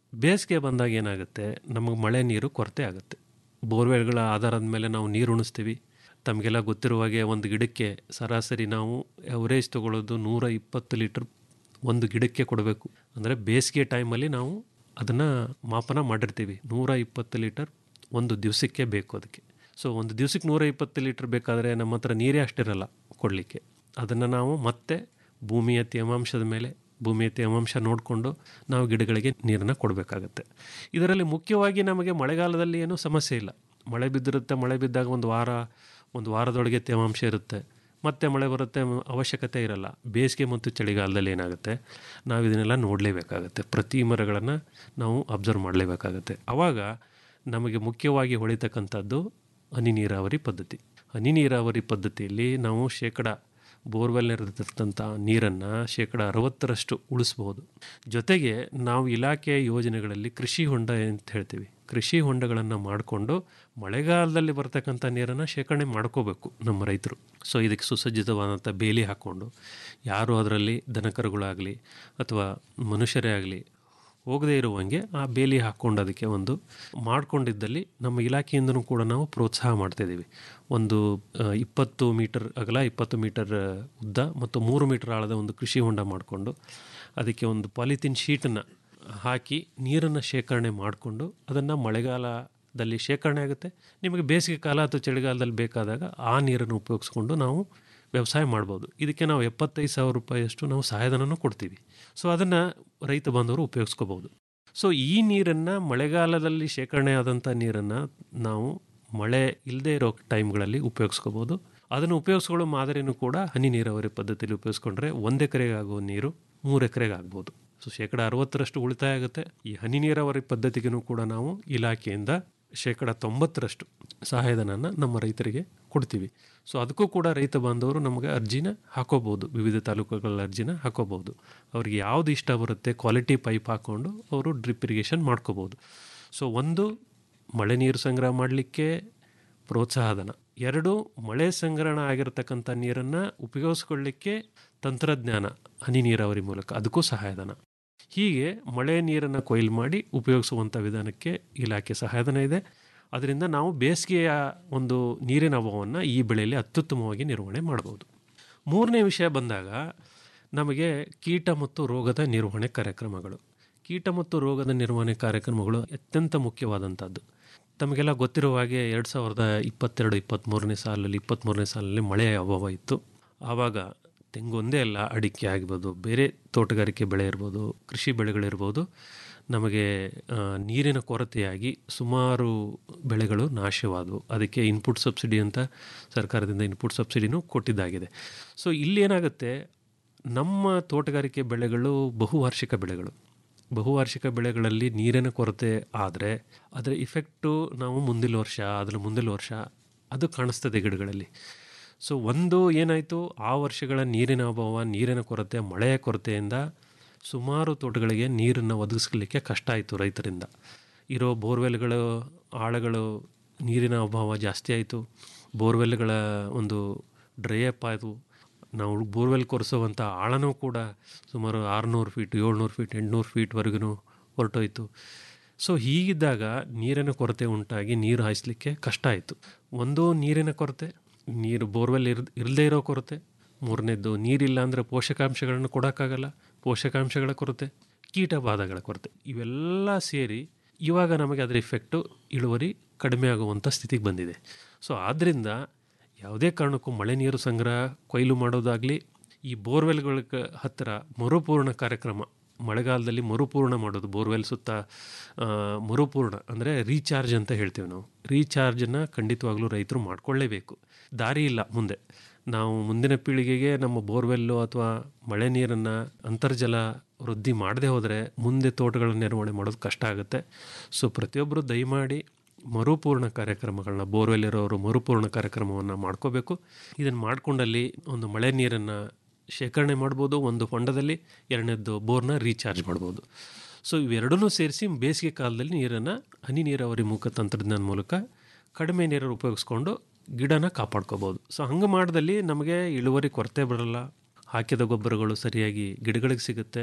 ಬೇಸಿಗೆ ಬಂದಾಗ ಏನಾಗುತ್ತೆ ನಮಗೆ ಮಳೆ ನೀರು ಕೊರತೆ ಆಗುತ್ತೆ ಬೋರ್ವೆಲ್ಗಳ ಆಧಾರದ ಮೇಲೆ ನಾವು ನೀರು ಉಣಿಸ್ತೀವಿ ತಮಗೆಲ್ಲ ಗೊತ್ತಿರುವ ಹಾಗೆ ಒಂದು ಗಿಡಕ್ಕೆ ಸರಾಸರಿ ನಾವು ಅವರೇಜ್ ತೊಗೊಳ್ಳೋದು ನೂರ ಇಪ್ಪತ್ತು ಲೀಟ್ರ್ ಒಂದು ಗಿಡಕ್ಕೆ ಕೊಡಬೇಕು ಅಂದರೆ ಬೇಸಿಗೆ ಟೈಮಲ್ಲಿ ನಾವು ಅದನ್ನು ಮಾಪನ ಮಾಡಿರ್ತೀವಿ ನೂರ ಇಪ್ಪತ್ತು ಲೀಟರ್ ಒಂದು ದಿವಸಕ್ಕೆ ಬೇಕು ಅದಕ್ಕೆ ಸೊ ಒಂದು ದಿವಸಕ್ಕೆ ನೂರ ಇಪ್ಪತ್ತು ಲೀಟ್ರ್ ಬೇಕಾದರೆ ನಮ್ಮ ಹತ್ರ ನೀರೇ ಅಷ್ಟಿರಲ್ಲ ಕೊಡಲಿಕ್ಕೆ ಅದನ್ನು ನಾವು ಮತ್ತೆ ಭೂಮಿಯ ತೇವಾಂಶದ ಮೇಲೆ ಭೂಮಿಯ ತೇವಾಂಶ ನೋಡಿಕೊಂಡು ನಾವು ಗಿಡಗಳಿಗೆ ನೀರನ್ನು ಕೊಡಬೇಕಾಗತ್ತೆ ಇದರಲ್ಲಿ ಮುಖ್ಯವಾಗಿ ನಮಗೆ ಮಳೆಗಾಲದಲ್ಲಿ ಏನೂ ಸಮಸ್ಯೆ ಇಲ್ಲ ಮಳೆ ಬಿದ್ದಿರುತ್ತೆ ಮಳೆ ಬಿದ್ದಾಗ ಒಂದು ವಾರ ಒಂದು ವಾರದೊಳಗೆ ತೇವಾಂಶ ಇರುತ್ತೆ ಮತ್ತೆ ಮಳೆ ಬರುತ್ತೆ ಮ- ಅವಶ್ಯಕತೆ ಇರಲ್ಲ ಬೇಸಿಗೆ ಮತ್ತು ಚಳಿಗಾಲದಲ್ಲಿ ಏನಾಗುತ್ತೆ ನಾವು ಇದನ್ನೆಲ್ಲ ನೋಡಲೇಬೇಕಾಗತ್ತೆ ಪ್ರತಿ ಮರಗಳನ್ನು ನಾವು ಅಬ್ಸರ್ವ್ ಮಾಡಲೇಬೇಕಾಗತ್ತೆ ಆವಾಗ ನಮಗೆ ಮುಖ್ಯವಾಗಿ ಹೊಳಿತಕ್ಕಂಥದ್ದು ಹನಿ ನೀರಾವರಿ ಪದ್ಧತಿ ಹನಿ ನೀರಾವರಿ ಪದ್ಧತಿಯಲ್ಲಿ ನಾವು ಶೇಕಡ ಬೋರ್ವೆಲ್ನಿರತಕ್ಕಂಥ ನೀರನ್ನು ಶೇಕಡ ಅರವತ್ತರಷ್ಟು ಉಳಿಸ್ಬೋದು ಜೊತೆಗೆ ನಾವು ಇಲಾಖೆಯ ಯೋಜನೆಗಳಲ್ಲಿ ಕೃಷಿ ಹೊಂಡ ಅಂತ ಹೇಳ್ತೀವಿ ಕೃಷಿ ಹೊಂಡಗಳನ್ನು ಮಾಡಿಕೊಂಡು ಮಳೆಗಾಲದಲ್ಲಿ ಬರ್ತಕ್ಕಂಥ ನೀರನ್ನು ಶೇಖರಣೆ ಮಾಡ್ಕೋಬೇಕು ನಮ್ಮ ರೈತರು ಸೊ ಇದಕ್ಕೆ ಸುಸಜ್ಜಿತವಾದಂಥ ಬೇಲಿ ಹಾಕ್ಕೊಂಡು ಯಾರು ಅದರಲ್ಲಿ ದನಕರುಗಳಾಗಲಿ ಅಥವಾ ಮನುಷ್ಯರೇ ಆಗಲಿ ಹೋಗದೇ ಇರುವಂಗೆ ಆ ಬೇಲಿ ಹಾಕ್ಕೊಂಡು ಅದಕ್ಕೆ ಒಂದು ಮಾಡ್ಕೊಂಡಿದ್ದಲ್ಲಿ ನಮ್ಮ ಇಲಾಖೆಯಿಂದನೂ ಕೂಡ ನಾವು ಪ್ರೋತ್ಸಾಹ ಮಾಡ್ತಾಯಿದ್ದೀವಿ ಒಂದು ಆ, ಇಪ್ಪತ್ತು ಮೀಟರ್ ಅಗಲ ಇಪ್ಪತ್ತು ಮೀಟರ್ ಆ, ಉದ್ದ ಮತ್ತು ಮೂರು ಮೀಟರ್ ಆಳದ ಒಂದು ಕೃಷಿ ಹೊಂಡ ಮಾಡಿಕೊಂಡು ಅದಕ್ಕೆ ಒಂದು ಪಾಲಿಥಿನ್ ಶೀಟನ್ನು ಹಾಕಿ ನೀರನ್ನು ಶೇಖರಣೆ ಮಾಡಿಕೊಂಡು ಅದನ್ನು ಮಳೆಗಾಲದಲ್ಲಿ ಶೇಖರಣೆ ಆಗುತ್ತೆ ನಿಮಗೆ ಬೇಸಿಗೆ ಕಾಲ ಅಥವಾ ಚಳಿಗಾಲದಲ್ಲಿ ಬೇಕಾದಾಗ ಆ ನೀರನ್ನು ಉಪಯೋಗಿಸ್ಕೊಂಡು ನಾವು ವ್ಯವಸಾಯ ಮಾಡ್ಬೋದು ಇದಕ್ಕೆ ನಾವು ಎಪ್ಪತ್ತೈದು ಸಾವಿರ ರೂಪಾಯಿಯಷ್ಟು ನಾವು ಸಹಾಯಧನನೂ ಕೊಡ್ತೀವಿ ಸೊ ಅದನ್ನು ರೈತ ಬಾಂಧವರು ಉಪಯೋಗಿಸ್ಕೋಬೋದು ಸೊ ಈ ನೀರನ್ನು ಮಳೆಗಾಲದಲ್ಲಿ ಶೇಖರಣೆ ಆದಂಥ ನೀರನ್ನು ನಾವು ಮಳೆ ಇಲ್ಲದೆ ಇರೋ ಟೈಮ್ಗಳಲ್ಲಿ ಉಪಯೋಗಿಸ್ಕೋಬೋದು ಅದನ್ನು ಉಪಯೋಗಿಸ್ಕೊಳ್ಳೋ ಮಾದರಿನೂ ಕೂಡ ಹನಿ ನೀರಾವರಿ ಪದ್ಧತಿಯಲ್ಲಿ ಉಪಯೋಗಿಸ್ಕೊಂಡ್ರೆ ಒಂದು ಎಕರೆಗೆ ಆಗೋ ನೀರು ಮೂರು ಎಕರೆಗೆ ಆಗ್ಬೋದು ಸೊ ಶೇಕಡ ಅರವತ್ತರಷ್ಟು ಉಳಿತಾಯ ಆಗುತ್ತೆ ಈ ಹನಿ ನೀರಾವರಿ ಪದ್ಧತಿಗೂ ಕೂಡ ನಾವು ಇಲಾಖೆಯಿಂದ ಶೇಕಡ ತೊಂಬತ್ತರಷ್ಟು ಸಹಾಯಧನನ ನಮ್ಮ ರೈತರಿಗೆ ಕೊಡ್ತೀವಿ ಸೊ ಅದಕ್ಕೂ ಕೂಡ ರೈತ ಬಾಂಧವರು ನಮಗೆ ಅರ್ಜಿನ ಹಾಕೋಬೋದು ವಿವಿಧ ತಾಲೂಕುಗಳ ಅರ್ಜಿನ ಹಾಕೋಬೋದು ಅವ್ರಿಗೆ ಯಾವುದು ಇಷ್ಟ ಬರುತ್ತೆ ಕ್ವಾಲಿಟಿ ಪೈಪ್ ಹಾಕ್ಕೊಂಡು ಅವರು ಡ್ರಿಪ್ ಇರಿಗೇಷನ್ ಮಾಡ್ಕೋಬೋದು ಸೊ ಒಂದು ಮಳೆ ನೀರು ಸಂಗ್ರಹ ಮಾಡಲಿಕ್ಕೆ ಪ್ರೋತ್ಸಾಹಧನ ಎರಡು ಮಳೆ ಸಂಗ್ರಹಣ ಆಗಿರತಕ್ಕಂಥ ನೀರನ್ನು ಉಪಯೋಗಿಸ್ಕೊಳ್ಳಿಕ್ಕೆ ತಂತ್ರಜ್ಞಾನ ಹನಿ ನೀರಾವರಿ ಮೂಲಕ ಅದಕ್ಕೂ ಸಹಾಯಧನ ಹೀಗೆ ಮಳೆ ನೀರನ್ನು ಕೊಯ್ಲು ಮಾಡಿ ಉಪಯೋಗಿಸುವಂಥ ವಿಧಾನಕ್ಕೆ ಇಲಾಖೆ ಸಹಾಯಧನ ಇದೆ ಅದರಿಂದ ನಾವು ಬೇಸಿಗೆಯ ಒಂದು ನೀರಿನ ಅಭಾವವನ್ನು ಈ ಬೆಳೆಯಲ್ಲಿ ಅತ್ಯುತ್ತಮವಾಗಿ ನಿರ್ವಹಣೆ ಮಾಡ್ಬೋದು ಮೂರನೇ ವಿಷಯ ಬಂದಾಗ ನಮಗೆ ಕೀಟ ಮತ್ತು ರೋಗದ ನಿರ್ವಹಣೆ ಕಾರ್ಯಕ್ರಮಗಳು ಕೀಟ ಮತ್ತು ರೋಗದ ನಿರ್ವಹಣೆ ಕಾರ್ಯಕ್ರಮಗಳು ಅತ್ಯಂತ ಮುಖ್ಯವಾದಂಥದ್ದು ತಮಗೆಲ್ಲ ಗೊತ್ತಿರುವ ಹಾಗೆ ಎರಡು ಸಾವಿರದ ಇಪ್ಪತ್ತೆರಡು ಇಪ್ಪತ್ತ್ಮೂರನೇ ಸಾಲಲ್ಲಿ ಇಪ್ಪತ್ತ್ಮೂರನೇ ಸಾಲಲ್ಲಿ ಮಳೆಯ ಅಭಾವ ಇತ್ತು ಆವಾಗ ತೆಂಗೊಂದೇ ಅಲ್ಲ ಅಡಿಕೆ ಆಗ್ಬೋದು ಬೇರೆ ತೋಟಗಾರಿಕೆ ಬೆಳೆ ಇರ್ಬೋದು ಕೃಷಿ ಬೆಳೆಗಳಿರ್ಬೋದು ನಮಗೆ ಆ, ನೀರಿನ ಕೊರತೆಯಾಗಿ ಸುಮಾರು ಬೆಳೆಗಳು ನಾಶವಾದವು ಅದಕ್ಕೆ ಇನ್ಪುಟ್ ಸಬ್ಸಿಡಿ ಅಂತ ಸರ್ಕಾರದಿಂದ ಇನ್ಪುಟ್ ಸಬ್ಸಿಡಿನೂ ಕೊಟ್ಟಿದ್ದಾಗಿದೆ ಸೊ ಇಲ್ಲಿ ಏನಾಗುತ್ತೆ ನಮ್ಮ ತೋಟಗಾರಿಕೆ ಬೆಳೆಗಳು ಬಹುವಾರ್ಷಿಕ ಬೆಳೆಗಳು ಬಹುವಾರ್ಷಿಕ ಬೆಳೆಗಳಲ್ಲಿ ನೀರಿನ ಕೊರತೆ ಆದರೆ ಅದರ ಇಫೆಕ್ಟು ನಾವು ಮುಂದಿನ ವರ್ಷ ಅದರ ಮುಂದಿನ ವರ್ಷ ಅದು ಕಾಣಿಸ್ತದೆ ಗಿಡಗಳಲ್ಲಿ ಸೊ ಒಂದು ಏನಾಯಿತು ಆ ವರ್ಷಗಳ ನೀರಿನ ಅಭಾವ ನೀರಿನ ಕೊರತೆ ಮಳೆಯ ಕೊರತೆಯಿಂದ ಸುಮಾರು ತೋಟಗಳಿಗೆ ನೀರನ್ನು ಒದಗಿಸ್ಲಿಕ್ಕೆ ಕಷ್ಟ ಆಯಿತು ರೈತರಿಂದ ಇರೋ ಬೋರ್ವೆಲ್ಗಳು ಆಳಗಳು ನೀರಿನ ಅಭಾವ ಜಾಸ್ತಿ ಆಯಿತು ಬೋರ್ವೆಲ್ಗಳ ಒಂದು ಡ್ರೈ ಅಪ್ ಆಯಿತು ನಾವು ಬೋರ್ವೆಲ್ ಕೊರೆಸುವಂಥ ಆಳನೂ ಕೂಡ ಸುಮಾರು ಆರುನೂರು ಫೀಟ್ ಏಳ್ನೂರು ಫೀಟ್ ಎಂಟುನೂರು ಫೀಟ್ವರೆಗೂ ಹೊರಟೋಯ್ತು ಸೊ ಹೀಗಿದ್ದಾಗ ನೀರಿನ ಕೊರತೆ ಉಂಟಾಗಿ ನೀರು ಹಾಯಿಸ್ಲಿಕ್ಕೆ ಕಷ್ಟ ಆಯಿತು ಒಂದು ನೀರಿನ ಕೊರತೆ ನೀರು ಬೋರ್ವೆಲ್ ಇರ್ ಇರದೇ ಇರೋ ಕೊರತೆ ಮೂರನೇದ್ದು ನೀರಿಲ್ಲ ಅಂದರೆ ಪೋಷಕಾಂಶಗಳನ್ನು ಕೊಡೋಕ್ಕಾಗಲ್ಲ ಪೋಷಕಾಂಶಗಳ ಕೊರತೆ ಕೀಟಬಾಧಗಳ ಕೊರತೆ ಇವೆಲ್ಲ ಸೇರಿ ಇವಾಗ ನಮಗೆ ಅದರ ಇಫೆಕ್ಟು ಇಳುವರಿ ಕಡಿಮೆ ಆಗುವಂಥ ಸ್ಥಿತಿಗೆ ಬಂದಿದೆ ಸೊ ಆದ್ದರಿಂದ ಯಾವುದೇ ಕಾರಣಕ್ಕೂ ಮಳೆ ನೀರು ಸಂಗ್ರಹ ಕೊಯ್ಲು ಮಾಡೋದಾಗಲಿ ಈ ಬೋರ್ವೆಲ್ಗಳ ಕ- ಹತ್ತಿರ ಮರುಪೂರ್ಣ ಕಾರ್ಯಕ್ರಮ ಮಳೆಗಾಲದಲ್ಲಿ ಮರುಪೂರ್ಣ ಮಾಡೋದು ಬೋರ್ವೆಲ್ ಸುತ್ತ ಆ, ಮರುಪೂರ್ಣ ಅಂದರೆ ರೀಚಾರ್ಜ್ ಅಂತ ಹೇಳ್ತೀವಿ ನಾವು ರೀಚಾರ್ಜನ್ನು ಖಂಡಿತವಾಗ್ಲೂ ರೈತರು ಮಾಡ್ಕೊಳ್ಳೇಬೇಕು ದಾರಿ ಇಲ್ಲ ಮುಂದೆ ನಾವು ಮುಂದಿನ ಪೀಳಿಗೆಗೆ ನಮ್ಮ ಬೋರ್ವೆಲ್ಲು ಅಥವಾ ಮಳೆ ನೀರನ್ನು ಅಂತರ್ಜಲ ವೃದ್ಧಿ ಮಾಡದೆ ಹೋದರೆ ಮುಂದೆ ತೋಟಗಳ ನಿರ್ವಹಣೆ ಮಾಡೋದು ಕಷ್ಟ ಆಗುತ್ತೆ ಸೊ ಪ್ರತಿಯೊಬ್ಬರು ದಯಮಾಡಿ ಮರುಪೂರ್ಣ ಕಾರ್ಯಕ್ರಮಗಳನ್ನ ಬೋರ್ವೆಲ್ ಇರೋರು ಮರುಪೂರ್ಣ ಕಾರ್ಯಕ್ರಮವನ್ನು ಮಾಡ್ಕೋಬೇಕು ಇದನ್ನು ಮಾಡ್ಕೊಂಡಲ್ಲಿ ಒಂದು ಮಳೆ ನೀರನ್ನು ಶೇಖರಣೆ ಮಾಡ್ಬೋದು ಒಂದು ಹೊಂಡದಲ್ಲಿ ಎರಡನೇದ್ದು ಬೋರ್ನ ರೀಚಾರ್ಜ್ ಮಾಡ್ಬೋದು ಸೊ ಇವೆರಡನ್ನೂ ಸೇರಿಸಿ ಬೇಸಿಗೆ ಕಾಲದಲ್ಲಿ ನೀರನ್ನು ಹನಿ ನೀರಾವರಿ ಮುಖ ತಂತ್ರಜ್ಞಾನ ಮೂಲಕ ಕಡಿಮೆ ನೀರನ್ನು ಉಪಯೋಗಿಸ್ಕೊಂಡು ಗಿಡನ ಕಾಪಾಡ್ಕೋಬೋದು ಸೊ ಹಂಗೆ ಮಾಡಿದಲ್ಲಿ ನಮಗೆ ಇಳುವರಿ ಕೊರತೆ ಬರಲ್ಲ ಹಾಕಿದ ಗೊಬ್ಬರಗಳು ಸರಿಯಾಗಿ ಗಿಡಗಳಿಗೆ ಸಿಗುತ್ತೆ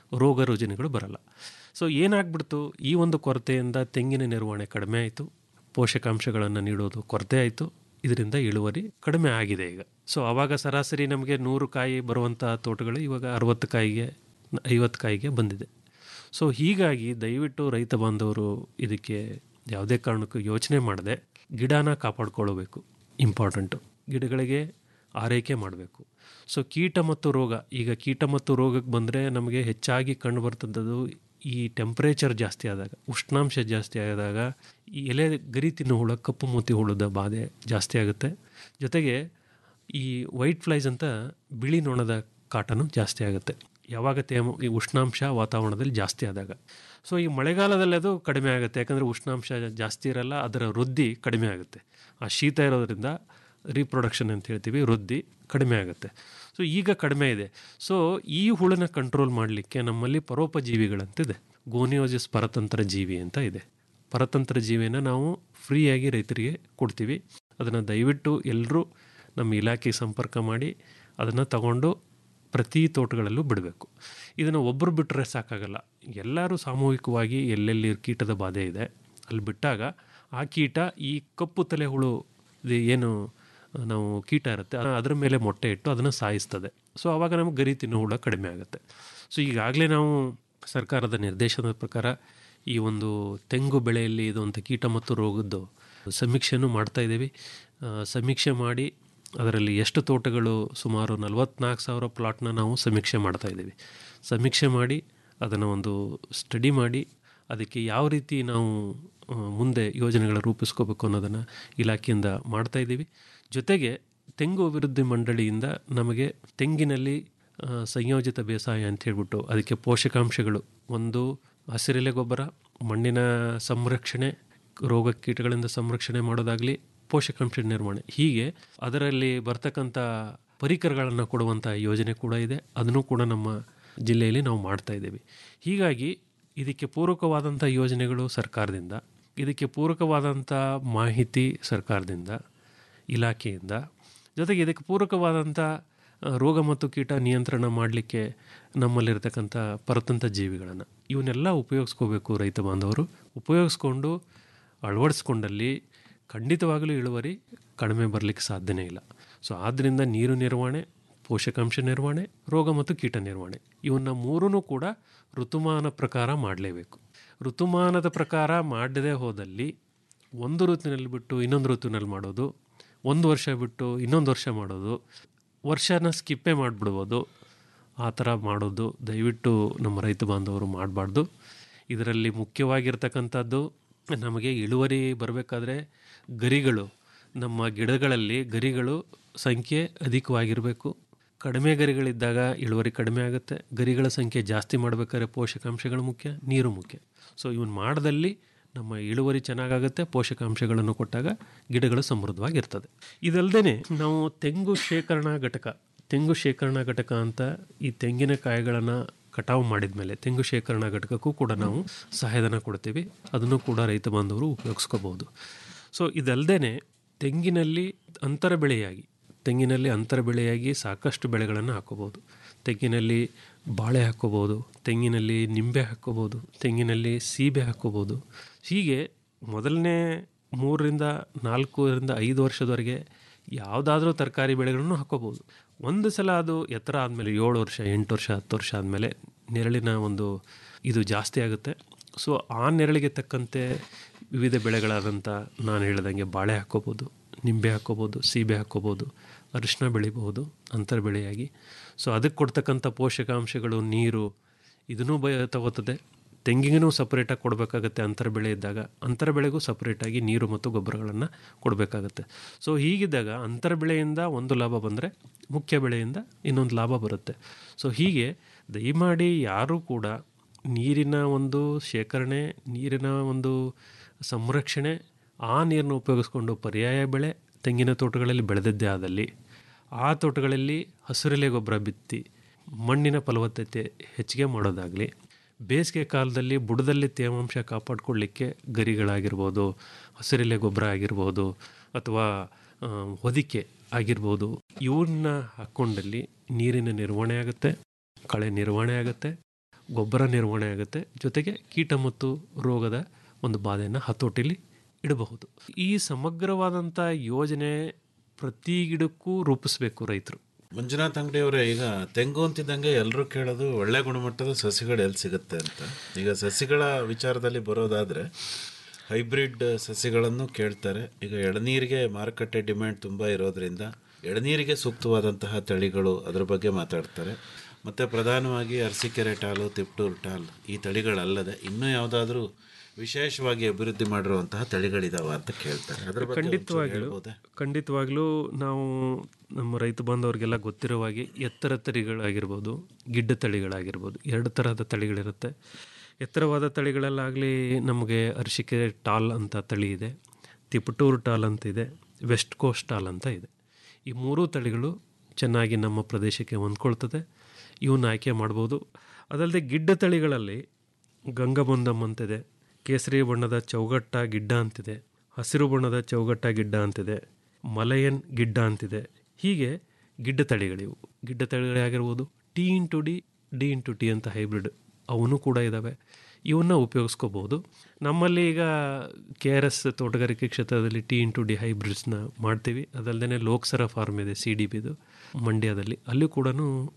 ರೋಗ ರುಜಿನಗಳು ಬರಲ್ಲ ಸೊ ಏನಾಗ್ಬಿಡ್ತು ಈ ಒಂದು ಕೊರತೆಯಿಂದ ತೆಂಗಿನ ನಿರ್ವಹಣೆ ಕಡಿಮೆ ಆಯಿತು ಪೋಷಕಾಂಶಗಳನ್ನು ನೀಡೋದು ಕೊರತೆ ಆಯಿತು ಇದರಿಂದ ಇಳುವರಿ ಕಡಿಮೆ ಆಗಿದೆ ಈಗ ಸೊ ಆವಾಗ ಸರಾಸರಿ ನಮಗೆ ನೂರು ಕಾಯಿ ಬರುವಂಥ ತೋಟಗಳು ಇವಾಗ ಅರವತ್ತು ಕಾಯಿಗೆ ಐವತ್ತು ಕಾಯಿಗೆ ಬಂದಿದೆ ಸೊ ಹೀಗಾಗಿ ದಯವಿಟ್ಟು ರೈತ ಬಾಂಧವರು ಇದಕ್ಕೆ ಯಾವುದೇ ಕಾರಣಕ್ಕೂ ಯೋಚನೆ ಮಾಡದೆ ಗಿಡನ ಕಾಪಾಡ್ಕೊಳ್ಳಬೇಕು ಇಂಪಾರ್ಟೆಂಟು ಗಿಡಗಳಿಗೆ ಆರೈಕೆ ಮಾಡಬೇಕು ಸೊ ಕೀಟ ಮತ್ತು ರೋಗ ಈಗ ಕೀಟ ಮತ್ತು ರೋಗಕ್ಕೆ ಬಂದರೆ ನಮಗೆ ಹೆಚ್ಚಾಗಿ ಕಂಡು ಬರ್ತದ್ದು ಈ ಟೆಂಪ್ರೇಚರ್ ಜಾಸ್ತಿ ಆದಾಗ ಉಷ್ಣಾಂಶ ಜಾಸ್ತಿ ಆದಾಗ ಈ ಎಲೆ ಗರಿ ತಿನ್ನೋ ಹುಳ ಕಪ್ಪು ಮೂತಿ ಹುಳದ ಬಾಧೆ ಜಾಸ್ತಿ ಆಗುತ್ತೆ ಜೊತೆಗೆ ಈ ವೈಟ್ ಫ್ಲೈಸ್ ಅಂತ ಬಿಳಿ ನೊಣದ ಕಾಟನು ಜಾಸ್ತಿ ಆಗುತ್ತೆ ಯಾವಾಗ ತೇಮ ಈ ಉಷ್ಣಾಂಶ ವಾತಾವರಣದಲ್ಲಿ ಜಾಸ್ತಿ ಆದಾಗ ಸೊ ಈ ಮಳೆಗಾಲದಲ್ಲಿ ಅದು ಕಡಿಮೆ ಆಗುತ್ತೆ ಯಾಕಂದರೆ ಉಷ್ಣಾಂಶ ಜಾಸ್ತಿ ಇರಲ್ಲ ಅದರ ವೃದ್ಧಿ ಕಡಿಮೆ ಆಗುತ್ತೆ ಆ ಶೀತ ಇರೋದ್ರಿಂದ ರೀಪ್ರೊಡಕ್ಷನ್ ಅಂತ ಹೇಳ್ತೀವಿ ವೃದ್ಧಿ ಕಡಿಮೆ ಆಗುತ್ತೆ ಸೊ ಈಗ ಕಡಿಮೆ ಇದೆ ಸೊ ಈ ಹುಳನ ಕಂಟ್ರೋಲ್ ಮಾಡಲಿಕ್ಕೆ ನಮ್ಮಲ್ಲಿ ಪರೋಪಜೀವಿಗಳಂತಿದೆ ಗೋನಿಯೋಜಿಸ್ ಪರತಂತ್ರ ಜೀವಿ ಅಂತ ಇದೆ ಪರತಂತ್ರ ಜೀವಿನ ನಾವು ಫ್ರೀಯಾಗಿ ರೈತರಿಗೆ ಕೊಡ್ತೀವಿ ಅದನ್ನು ದಯವಿಟ್ಟು ಎಲ್ಲರೂ ನಮ್ಮ ಇಲಾಖೆಗೆ ಸಂಪರ್ಕ ಮಾಡಿ ಅದನ್ನು ತಗೊಂಡು ಪ್ರತಿ ತೋಟಗಳಲ್ಲೂ ಬಿಡಬೇಕು ಇದನ್ನು ಒಬ್ಬರು ಬಿಟ್ಟರೆ ಸಾಕಾಗಲ್ಲ ಎಲ್ಲರೂ ಸಾಮೂಹಿಕವಾಗಿ ಎಲ್ಲೆಲ್ಲಿ ಕೀಟದ ಬಾಧೆ ಇದೆ ಅಲ್ಲಿ ಬಿಟ್ಟಾಗ ಆ ಕೀಟ ಈ ಕಪ್ಪು ತಲೆ ಹುಳು ಇದು ಏನು ನಾವು ಕೀಟ ಇರುತ್ತೆ ಅ- ಅದರ ಮೇಲೆ ಮೊಟ್ಟೆ ಇಟ್ಟು ಅದನ್ನು ಸಾಯಿಸ್ತದೆ ಸೊ ಆವಾಗ ನಮಗೆ ಗರಿ ತಿನ್ನೋ ಹುಳ ಕಡಿಮೆ ಆಗುತ್ತೆ ಸೊ ಈಗಾಗಲೇ ನಾವು ಸರ್ಕಾರದ ನಿರ್ದೇಶನದ ಪ್ರಕಾರ ಈ ಒಂದು ತೆಂಗು ಬೆಳೆಯಲ್ಲಿ ಇರುವಂಥ ಕೀಟ ಮತ್ತು ರೋಗದ್ದು ಸಮೀಕ್ಷೆನೂ ಮಾಡ್ತಾ ಇದ್ದೀವಿ ಆ, ಸಮೀಕ್ಷೆ ಮಾಡಿ ಅದರಲ್ಲಿ ಎಷ್ಟು ತೋಟಗಳು ಸುಮಾರು ನಲವತ್ನಾಲ್ಕು ಸಾವಿರ ಪ್ಲಾಟ್ನ ನಾವು ಸಮೀಕ್ಷೆ ಮಾಡ್ತಾ ಇದ್ದೀವಿ ಸಮೀಕ್ಷೆ ಮಾಡಿ ಅದನ್ನು ಒಂದು ಸ್ಟಡಿ ಮಾಡಿ ಅದಕ್ಕೆ ಯಾವ ರೀತಿ ನಾವು ಆ, ಮುಂದೆ ಯೋಜನೆಗಳ ರೂಪಿಸ್ಕೋಬೇಕು ಅನ್ನೋದನ್ನು ಇಲಾಖೆಯಿಂದ ಮಾಡ್ತಾ ಇದ್ದೀವಿ ಜೊತೆಗೆ ತೆಂಗು ಅಭಿವೃದ್ಧಿ ಮಂಡಳಿಯಿಂದ ನಮಗೆ ತೆಂಗಿನಲ್ಲಿ ಆ, ಸಂಯೋಜಿತ ಬೇಸಾಯ ಅಂತ ಹೇಳ್ಬಿಟ್ಟು ಅದಕ್ಕೆ ಪೋಷಕಾಂಶಗಳು ಒಂದು ಹಸಿರೆಲೆ ಗೊಬ್ಬರ ಮಣ್ಣಿನ ಸಂರಕ್ಷಣೆ ರೋಗ ಕೀಟಗಳಿಂದ ಸಂರಕ್ಷಣೆ ಮಾಡೋದಾಗಲಿ ಪೋಷಕಾಂಶ ನಿರ್ವಹಣೆ ಹೀಗೆ ಅದರಲ್ಲಿ ಬರ್ತಕ್ಕಂಥ ಪರಿಕರಗಳನ್ನು ಕೊಡುವಂಥ ಯೋಜನೆ ಕೂಡ ಇದೆ ಅದನ್ನು ಕೂಡ ನಮ್ಮ ಜಿಲ್ಲೆಯಲ್ಲಿ ನಾವು ಮಾಡ್ತಾ ಇದ್ದೀವಿ ಹೀಗಾಗಿ ಇದಕ್ಕೆ ಪೂರಕವಾದಂಥ ಯೋಜನೆಗಳು ಸರ್ಕಾರದಿಂದ ಇದಕ್ಕೆ ಪೂರಕವಾದಂಥ ಮಾಹಿತಿ ಸರ್ಕಾರದಿಂದ ಇಲಾಖೆಯಿಂದ ಜೊತೆಗೆ ಇದಕ್ಕೆ ಪೂರಕವಾದಂಥ ಆ, ರೋಗ ಮತ್ತು ಕೀಟ ನಿಯಂತ್ರಣ ಮಾಡಲಿಕ್ಕೆ ನಮ್ಮಲ್ಲಿರ್ತಕ್ಕಂಥ ಪರತಂತ್ರ ಜೀವಿಗಳನ್ನು ಇವನ್ನೆಲ್ಲ ಉಪಯೋಗಿಸ್ಕೋಬೇಕು ರೈತ ಬಾಂಧವರು ಉಪಯೋಗಿಸ್ಕೊಂಡು ಅಳವಡಿಸ್ಕೊಂಡಲ್ಲಿ ಖಂಡಿತವಾಗಲೂ ಇಳುವರಿ ಕಡಿಮೆ ಬರಲಿಕ್ಕೆ ಸಾಧ್ಯನೇ ಇಲ್ಲ ಸೊ ಆದ್ದರಿಂದ ನೀರು ನಿರ್ವಹಣೆ ಪೋಷಕಾಂಶ ನಿರ್ವಹಣೆ ರೋಗ ಮತ್ತು ಕೀಟ ನಿರ್ವಹಣೆ ಇವನ್ನ ಮೂರೂ ಕೂಡ ಋತುಮಾನ ಪ್ರಕಾರ ಮಾಡಲೇಬೇಕು ಋತುಮಾನದ ಪ್ರಕಾರ ಮಾಡದೇ ಹೋದಲ್ಲಿ ಒಂದು ಋತುವಿನಲ್ಲಿ ಬಿಟ್ಟು ಇನ್ನೊಂದು ಋತುವಿನಲ್ಲಿ ಮಾಡೋದು ಒಂದು ವರ್ಷ ಬಿಟ್ಟು ಇನ್ನೊಂದು ವರ್ಷ ಮಾಡೋದು ವರ್ಷನ ಸ್ಕಿಪ್ಪೇ ಮಾಡಿಬಿಡ್ಬೋದು ಆ ಥರ ಮಾಡೋದು ದಯವಿಟ್ಟು ನಮ್ಮ ರೈತ ಬಾಂಧವರು ಮಾಡಬಾರ್ದು ಇದರಲ್ಲಿ ಮುಖ್ಯವಾಗಿರ್ತಕ್ಕಂಥದ್ದು ನಮಗೆ ಇಳುವರಿ ಬರಬೇಕಾದ್ರೆ ಗರಿಗಳು ನಮ್ಮ ಗಿಡಗಳಲ್ಲಿ ಗರಿಗಳು ಸಂಖ್ಯೆ ಅಧಿಕವಾಗಿರಬೇಕು ಕಡಿಮೆ ಗರಿಗಳಿದ್ದಾಗ ಇಳುವರಿ ಕಡಿಮೆ ಆಗುತ್ತೆ ಗರಿಗಳ ಸಂಖ್ಯೆ ಜಾಸ್ತಿ ಮಾಡಬೇಕಾದ್ರೆ ಪೋಷಕಾಂಶಗಳು ಮುಖ್ಯ ನೀರು ಮುಖ್ಯ ಸೊ ಇವನ್ ಮಾಡದಲ್ಲಿ ನಮ್ಮ ಇಳುವರಿ ಚೆನ್ನಾಗಾಗುತ್ತೆ ಪೋಷಕಾಂಶಗಳನ್ನು ಕೊಟ್ಟಾಗ ಗಿಡಗಳು ಸಮೃದ್ಧವಾಗಿರ್ತದೆ ಇದಲ್ಲದೆ ನಾವು ತೆಂಗು ಶೇಖರಣಾ ಘಟಕ ತೆಂಗು ಶೇಖರಣಾ ಘಟಕ ಅಂತ ಈ ತೆಂಗಿನಕಾಯಿಗಳನ್ನು ಕಟಾವು ಮಾಡಿದ ಮೇಲೆ ತೆಂಗು ಶೇಖರಣಾ ಘಟಕಕ್ಕೂ ಕೂಡ ನಾವು ಸಹಾಯಧನ ಕೊಡ್ತೀವಿ ಅದನ್ನು ಕೂಡ ರೈತ ಬಾಂಧವರು ಉಪಯೋಗಿಸ್ಕೋಬಹುದು ಸೊ ಇದಲ್ಲದೆ ತೆಂಗಿನಲ್ಲಿ ಅಂತರ ಬೆಳೆಯಾಗಿ ತೆಂಗಿನಲ್ಲಿ ಅಂತರ ಬೆಳೆಯಾಗಿ ಸಾಕಷ್ಟು ಬೆಳೆಗಳನ್ನು ಹಾಕೋಬೋದು ತೆಂಗಿನಲ್ಲಿ ಬಾಳೆ ಹಾಕ್ಕೋಬೋದು ತೆಂಗಿನಲ್ಲಿ ನಿಂಬೆ ಹಾಕ್ಕೋಬೋದು ತೆಂಗಿನಲ್ಲಿ ಸೀಬೆ ಹಾಕ್ಕೋಬೋದು ಹೀಗೆ ಮೊದಲನೇ ಮೂರರಿಂದ ನಾಲ್ಕರಿಂದ ಐದು ವರ್ಷದವರೆಗೆ ಯಾವುದಾದ್ರೂ ತರಕಾರಿ ಬೆಳೆಗಳನ್ನು ಹಾಕ್ಕೋಬೋದು ಒಂದು ಸಲ ಅದು ಎತ್ತರ ಆದಮೇಲೆ ಏಳು ವರ್ಷ ಎಂಟು ವರ್ಷ ಹತ್ತು ವರ್ಷ ಆದಮೇಲೆ ನೆರಳಿನ ಒಂದು ಇದು ಜಾಸ್ತಿ ಆಗುತ್ತೆ ಸೊ ಆ ನೆರಳಿಗೆ ತಕ್ಕಂತೆ ವಿವಿಧ ಬೆಳೆಗಳಾದಂಥ ನಾನು ಹೇಳ್ದಂಗೆ ಬಾಳೆ ಹಾಕ್ಕೋಬೋದು ನಿಂಬೆ ಹಾಕ್ಕೋಬೋದು ಸೀಬೆ ಹಾಕ್ಕೋಬೋದು ಅರಿಶಿನ ಬೆಳಿಬಹುದು ಅಂತರ ಬೆಳೆಯಾಗಿ ಸೊ ಅದಕ್ಕೆ ಕೊಡ್ತಕ್ಕಂಥ ಪೋಷಕಾಂಶಗಳು ನೀರು ಇದನ್ನೂ ಬ ತಗೋತದೆ ತೆಂಗಿಗೂ ಸಪ್ರೇಟಾಗಿ ಕೊಡಬೇಕಾಗತ್ತೆ ಅಂತರ ಬೆಳೆ ಇದ್ದಾಗ ಅಂತರ ಬೆಳೆಗೂ ಸಪ್ರೇಟಾಗಿ ನೀರು ಮತ್ತು ಗೊಬ್ಬರಗಳನ್ನು ಕೊಡಬೇಕಾಗತ್ತೆ ಸೊ ಹೀಗಿದ್ದಾಗ ಅಂತರ ಬೆಳೆಯಿಂದ ಒಂದು ಲಾಭ ಬಂದರೆ ಮುಖ್ಯ ಬೆಳೆಯಿಂದ ಇನ್ನೊಂದು ಲಾಭ ಬರುತ್ತೆ ಸೊ ಹೀಗೆ ದಯಮಾಡಿ ಯಾರೂ ಕೂಡ ನೀರಿನ ಒಂದು ಶೇಖರಣೆ ನೀರಿನ ಒಂದು ಸಂರಕ್ಷಣೆ ಆ ನೀರನ್ನು ಉಪಯೋಗಿಸ್ಕೊಂಡು ಪರ್ಯಾಯ ಬೆಳೆ ತೆಂಗಿನ ತೋಟಗಳಲ್ಲಿ ಬೆಳೆದದ್ದೇ ಆದಲ್ಲಿ ಆ ತೋಟಗಳಲ್ಲಿ ಹಸಿರೆಲೆ ಗೊಬ್ಬರ ಬಿತ್ತಿ ಮಣ್ಣಿನ ಫಲವತ್ತತೆ ಹೆಚ್ಚಿಗೆ ಮಾಡೋದಾಗಲಿ ಬೇಸಿಗೆ ಕಾಲದಲ್ಲಿ ಬುಡದಲ್ಲಿ ತೇವಾಂಶ ಕಾಪಾಡಿಕೊಳ್ಳಿಕ್ಕೆ ಗರಿಗಳಾಗಿರ್ಬೋದು ಹಸಿರೆಲೆ ಗೊಬ್ಬರ ಆಗಿರ್ಬೋದು ಅಥವಾ ಆ, ಹೊದಿಕೆ ಆಗಿರ್ಬೋದು ಇವನ್ನ ಹಾಕ್ಕೊಂಡಲ್ಲಿ ನೀರಿನ ನಿರ್ವಹಣೆ ಆಗುತ್ತೆ ಕಳೆ ನಿರ್ವಹಣೆ ಆಗುತ್ತೆ ಗೊಬ್ಬರ ನಿರ್ವಹಣೆ ಆಗುತ್ತೆ ಜೊತೆಗೆ ಕೀಟ ಮತ್ತು ರೋಗದ ಒಂದು ಬಾಧೆಯನ್ನು ಹತೋಟಿಲಿ ಇಡಬಹುದು ಈ ಸಮಗ್ರವಾದಂಥ ಯೋಜನೆ ಪ್ರತಿ ಗಿಡಕ್ಕೂ ರೂಪಿಸಬೇಕು ರೈತರು ಮಂಜುನಾಥ್ ಅಂಗಡಿಯವರೇ ಈಗ ತೆಂಗು ಅಂತಿದ್ದಂಗೆ ಎಲ್ಲರೂ ಕೇಳೋದು ಒಳ್ಳೆ ಗುಣಮಟ್ಟದ ಸಸಿಗಳು ಎಲ್ಲಿ ಸಿಗುತ್ತೆ ಅಂತ ಈಗ ಸಸಿಗಳ ವಿಚಾರದಲ್ಲಿ ಬರೋದಾದರೆ ಹೈಬ್ರಿಡ್ ಸಸಿಗಳನ್ನು ಕೇಳ್ತಾರೆ ಈಗ ಎಳನೀರಿಗೆ ಮಾರುಕಟ್ಟೆ ಡಿಮ್ಯಾಂಡ್ ತುಂಬ ಇರೋದ್ರಿಂದ ಎಳನೀರಿಗೆ ಸೂಕ್ತವಾದಂತಹ ತಳಿಗಳು ಅದ್ರ ಬಗ್ಗೆ ಮಾತಾಡ್ತಾರೆ ಮತ್ತು ಪ್ರಧಾನವಾಗಿ ಅರಸೀಕೆರೆ ಟಾಲು ತಿಪ್ಟೂರು ಟಾಲ್ ಈ ತಳಿಗಳಲ್ಲದೆ ಇನ್ನೂ ಯಾವುದಾದ್ರೂ ವಿಶೇಷವಾಗಿ ಅಭಿವೃದ್ಧಿ ಮಾಡಿರುವಂತಹ ತಳಿಗಳಿದಾವ ಅಂತ ಕೇಳ್ತಾರೆ ಅದ್ರ ಬಗ್ಗೆ ಒಂಚೂರು ಖಂಡಿತವಾಗ್ಲೂ ಹೇಳ್ಬೋದಾ? ಖಂಡಿತವಾಗ್ಲೂ ನಾವು ನಮ್ಮ ರೈತ ಬಾಂಧವರಿಗೆಲ್ಲ ಗೊತ್ತಿರೋ ಹಾಗೆ ಎತ್ತರ ತಳಿಗಳಾಗಿರ್ಬೋದು ಗಿಡ್ಡ ತಳಿಗಳಾಗಿರ್ಬೋದು ಎರಡು ತರಹದ ತಳಿಗಳಿರುತ್ತೆ ಎತ್ತರವಾದ ತಳಿಗಳಲ್ಲಾಗಲಿ ನಮಗೆ ಅರಿಶಿಕೆ ಟಾಲ್ ಅಂತ ತಳಿ ಇದೆ ತಿಪಟೂರು ಟಾಲ್ ಅಂತ ಇದೆ ವೆಸ್ಟ್ ಕೋಸ್ಟ್ ಟಾಲ್ ಅಂತ ಇದೆ ಈ ಮೂರೂ ತಳಿಗಳು ಚೆನ್ನಾಗಿ ನಮ್ಮ ಪ್ರದೇಶಕ್ಕೆ ಹೊಂದ್ಕೊಳ್ತದೆ ಇವನ್ನ ಆಯ್ಕೆ ಮಾಡ್ಬೋದು ಅದಲ್ಲದೆ ಗಿಡ್ಡ ತಳಿಗಳಲ್ಲಿ ಗಂಗಬಂದಮ್ ಅಂತಿದೆ ಕೇಸರಿ ಬಣ್ಣದ ಚೌಗಟ್ಟ ಗಿಡ್ಡ ಅಂತಿದೆ ಹಸಿರು ಬಣ್ಣದ ಚೌಗಟ್ಟ ಗಿಡ್ಡ ಅಂತಿದೆ ಮಲಯನ್ ಗಿಡ್ಡ ಅಂತಿದೆ ಹೀಗೆ ಗಿಡ್ಡ ತಳಿಗಳಿವು ಗಿಡ್ಡ ತಳಿಗಳಾಗಿರ್ಬೋದು T into D D into T ಅಂತ ಹೈಬ್ರಿಡ್ ಅವನು ಕೂಡ ಇದ್ದಾವೆ ಇವನ್ನ ಉಪಯೋಗಿಸ್ಕೋಬೋದು ನಮ್ಮಲ್ಲಿ ಈಗ ಕೆ ಆರ್ ಎಸ್ ತೋಟಗಾರಿಕೆ ಕ್ಷೇತ್ರದಲ್ಲಿ ಟಿ ಇಂಟು ಡಿ ಹೈಬ್ರಿಡ್ಸ್ನ ಮಾಡ್ತೀವಿ ಅದಲ್ಲದೆ ಲೋಕಸರ ಫಾರ್ಮ್ ಇದೆ ಸಿ ಡಿ ಬಿದು ಮಂಡ್ಯದಲ್ಲಿ ಅಲ್ಲಿ ಕೂಡ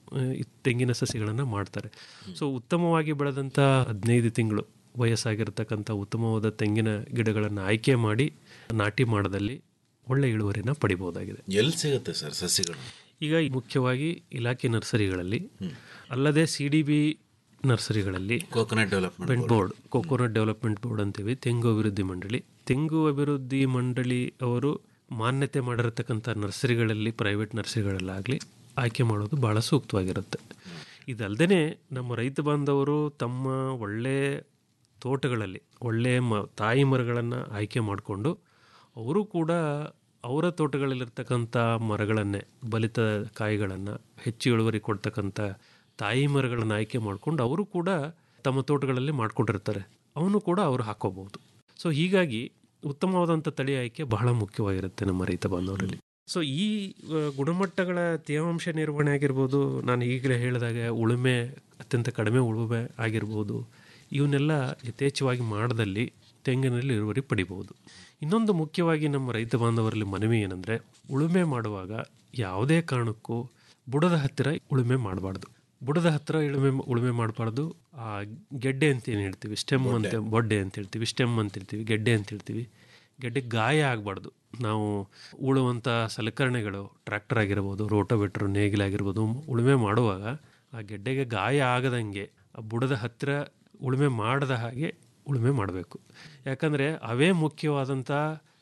ತೆಂಗಿನ ಸಸಿಗಳನ್ನು ಮಾಡ್ತಾರೆ ಸೊ ಉತ್ತಮವಾಗಿ ಬೆಳೆದಂಥ ಹದಿನೈದು ತಿಂಗಳು ವಯಸ್ಸಾಗಿರ್ತಕ್ಕಂಥ ಉತ್ತಮವಾದ ತೆಂಗಿನ ಗಿಡಗಳನ್ನು ಆಯ್ಕೆ ಮಾಡಿ ನಾಟಿ ಮಾಡೋದಲ್ಲಿ ಒಳ್ಳೆ ಇಳುವರಿನ ಪಡಿಬೋದಾಗಿದೆ ಎಲ್ಲಿ ಸಿಗುತ್ತೆ ಸರ್ ಸಸಿಗಳು ಈಗ ಮುಖ್ಯವಾಗಿ ಇಲಾಖೆ ನರ್ಸರಿಗಳಲ್ಲಿ ಅಲ್ಲದೆ ಸಿ ಡಿ ಬಿ ನರ್ಸರಿಗಳಲ್ಲಿ coconut development board coconut development board ಅಂತೀವಿ ತೆಂಗು ಅಭಿವೃದ್ಧಿ ಮಂಡಳಿ ತೆಂಗು ಅಭಿವೃದ್ಧಿ ಮಂಡಳಿ ಅವರು ಮಾನ್ಯತೆ ಮಾಡಿರತಕ್ಕಂಥ ನರ್ಸರಿಗಳಲ್ಲಿ ಪ್ರೈವೇಟ್ ನರ್ಸರಿಗಳಲ್ಲಾಗಲಿ ಆಯ್ಕೆ ಮಾಡೋದು ಭಾಳ ಸೂಕ್ತವಾಗಿರುತ್ತೆ ಇದಲ್ಲದೆ ನಮ್ಮ ರೈತ ಬಾಂಧವರು ತಮ್ಮ ಒಳ್ಳೆ ತೋಟಗಳಲ್ಲಿ ಒಳ್ಳೆಯ ಮ ತಾಯಿ ಮರಗಳನ್ನು ಆಯ್ಕೆ ಮಾಡಿಕೊಂಡು ಅವರು ಕೂಡ ಅವರ ತೋಟಗಳಲ್ಲಿರ್ತಕ್ಕಂಥ ಮರಗಳನ್ನೇ ಬಲಿತ ಕಾಯಿಗಳನ್ನು ಹೆಚ್ಚು ಇಳುವರಿ ಕೊಡ್ತಕ್ಕಂಥ ತಾಯಿ ಮರಗಳನ್ನು ಆಯ್ಕೆ ಮಾಡಿಕೊಂಡು ಅವರು ಕೂಡ ತಮ್ಮ ತೋಟಗಳಲ್ಲಿ ಮಾಡ್ಕೊಂಡಿರ್ತಾರೆ ಅವನು ಕೂಡ ಅವರು ಹಾಕೋಬಹುದು ಸೊ ಹೀಗಾಗಿ ಉತ್ತಮವಾದಂಥ ತಳಿ ಆಯ್ಕೆ ಬಹಳ ಮುಖ್ಯವಾಗಿರುತ್ತೆ ನಮ್ಮ ರೈತ ಬಾಂಧವರಲ್ಲಿ ಸೊ ಈ ಆ, ಗುಣಮಟ್ಟಗಳ ತೇವಾಂಶ ನಿರ್ವಹಣೆ ಆಗಿರ್ಬೋದು ನಾನು ಈಗಲೇ ಹೇಳಿದಾಗ ಉಳುಮೆ ಅತ್ಯಂತ ಕಡಿಮೆ ಉಳುಮೆ ಆಗಿರ್ಬೋದು ಇವನ್ನೆಲ್ಲ ಯಥೇಚ್ಛವಾಗಿ ಮಾಡದಲ್ಲಿ ತೆಂಗಿನಲ್ಲಿ ಇಳುವರಿ ಪಡಿಬಹುದು ಇನ್ನೊಂದು ಮುಖ್ಯವಾಗಿ ನಮ್ಮ ರೈತ ಬಾಂಧವರಲ್ಲಿ ಮನವಿ ಏನಂದರೆ ಉಳುಮೆ ಮಾಡುವಾಗ ಯಾವುದೇ ಕಾರಣಕ್ಕೂ ಬುಡದ ಹತ್ತಿರ ಉಳುಮೆ ಮಾಡಬಾರ್ದು ಬುಡದ ಹತ್ತಿರ ಉಳುಮೆ ಉಳುಮೆ ಮಾಡಬಾರ್ದು ಆ ಗೆಡ್ಡೆ ಅಂತ ಏನು ಹೇಳ್ತೀವಿ ಸ್ಟೆಮ್ ಅಂತ ಬೊಡ್ಡೆ ಅಂತ ಹೇಳ್ತೀವಿ ಸ್ಟೆಮ್ ಅಂತ ಹೇಳ್ತೀವಿ ಗೆಡ್ಡೆ ಅಂತ ಹೇಳ್ತೀವಿ ಗೆಡ್ಡೆ ಗಾಯ ಆಗಬಾರ್ದು ನಾವು ಉಳುವಂಥ ಸಲಕರಣೆಗಳು ಟ್ರ್ಯಾಕ್ಟರ್ ಆಗಿರ್ಬೋದು ರೋಟೋವೇಟ್ರ್ ನೇಗಿಲಾಗಿರ್ಬೋದು ಉಳುಮೆ ಮಾಡುವಾಗ ಆ ಗೆಡ್ಡೆಗೆ ಗಾಯ ಆಗದಂಗೆ ಆ ಬುಡದ ಹತ್ತಿರ ಉಳುಮೆ ಮಾಡದ ಹಾಗೆ ಉಳುಮೆ ಮಾಡಬೇಕು ಯಾಕಂದರೆ ಅವೇ ಮುಖ್ಯವಾದಂಥ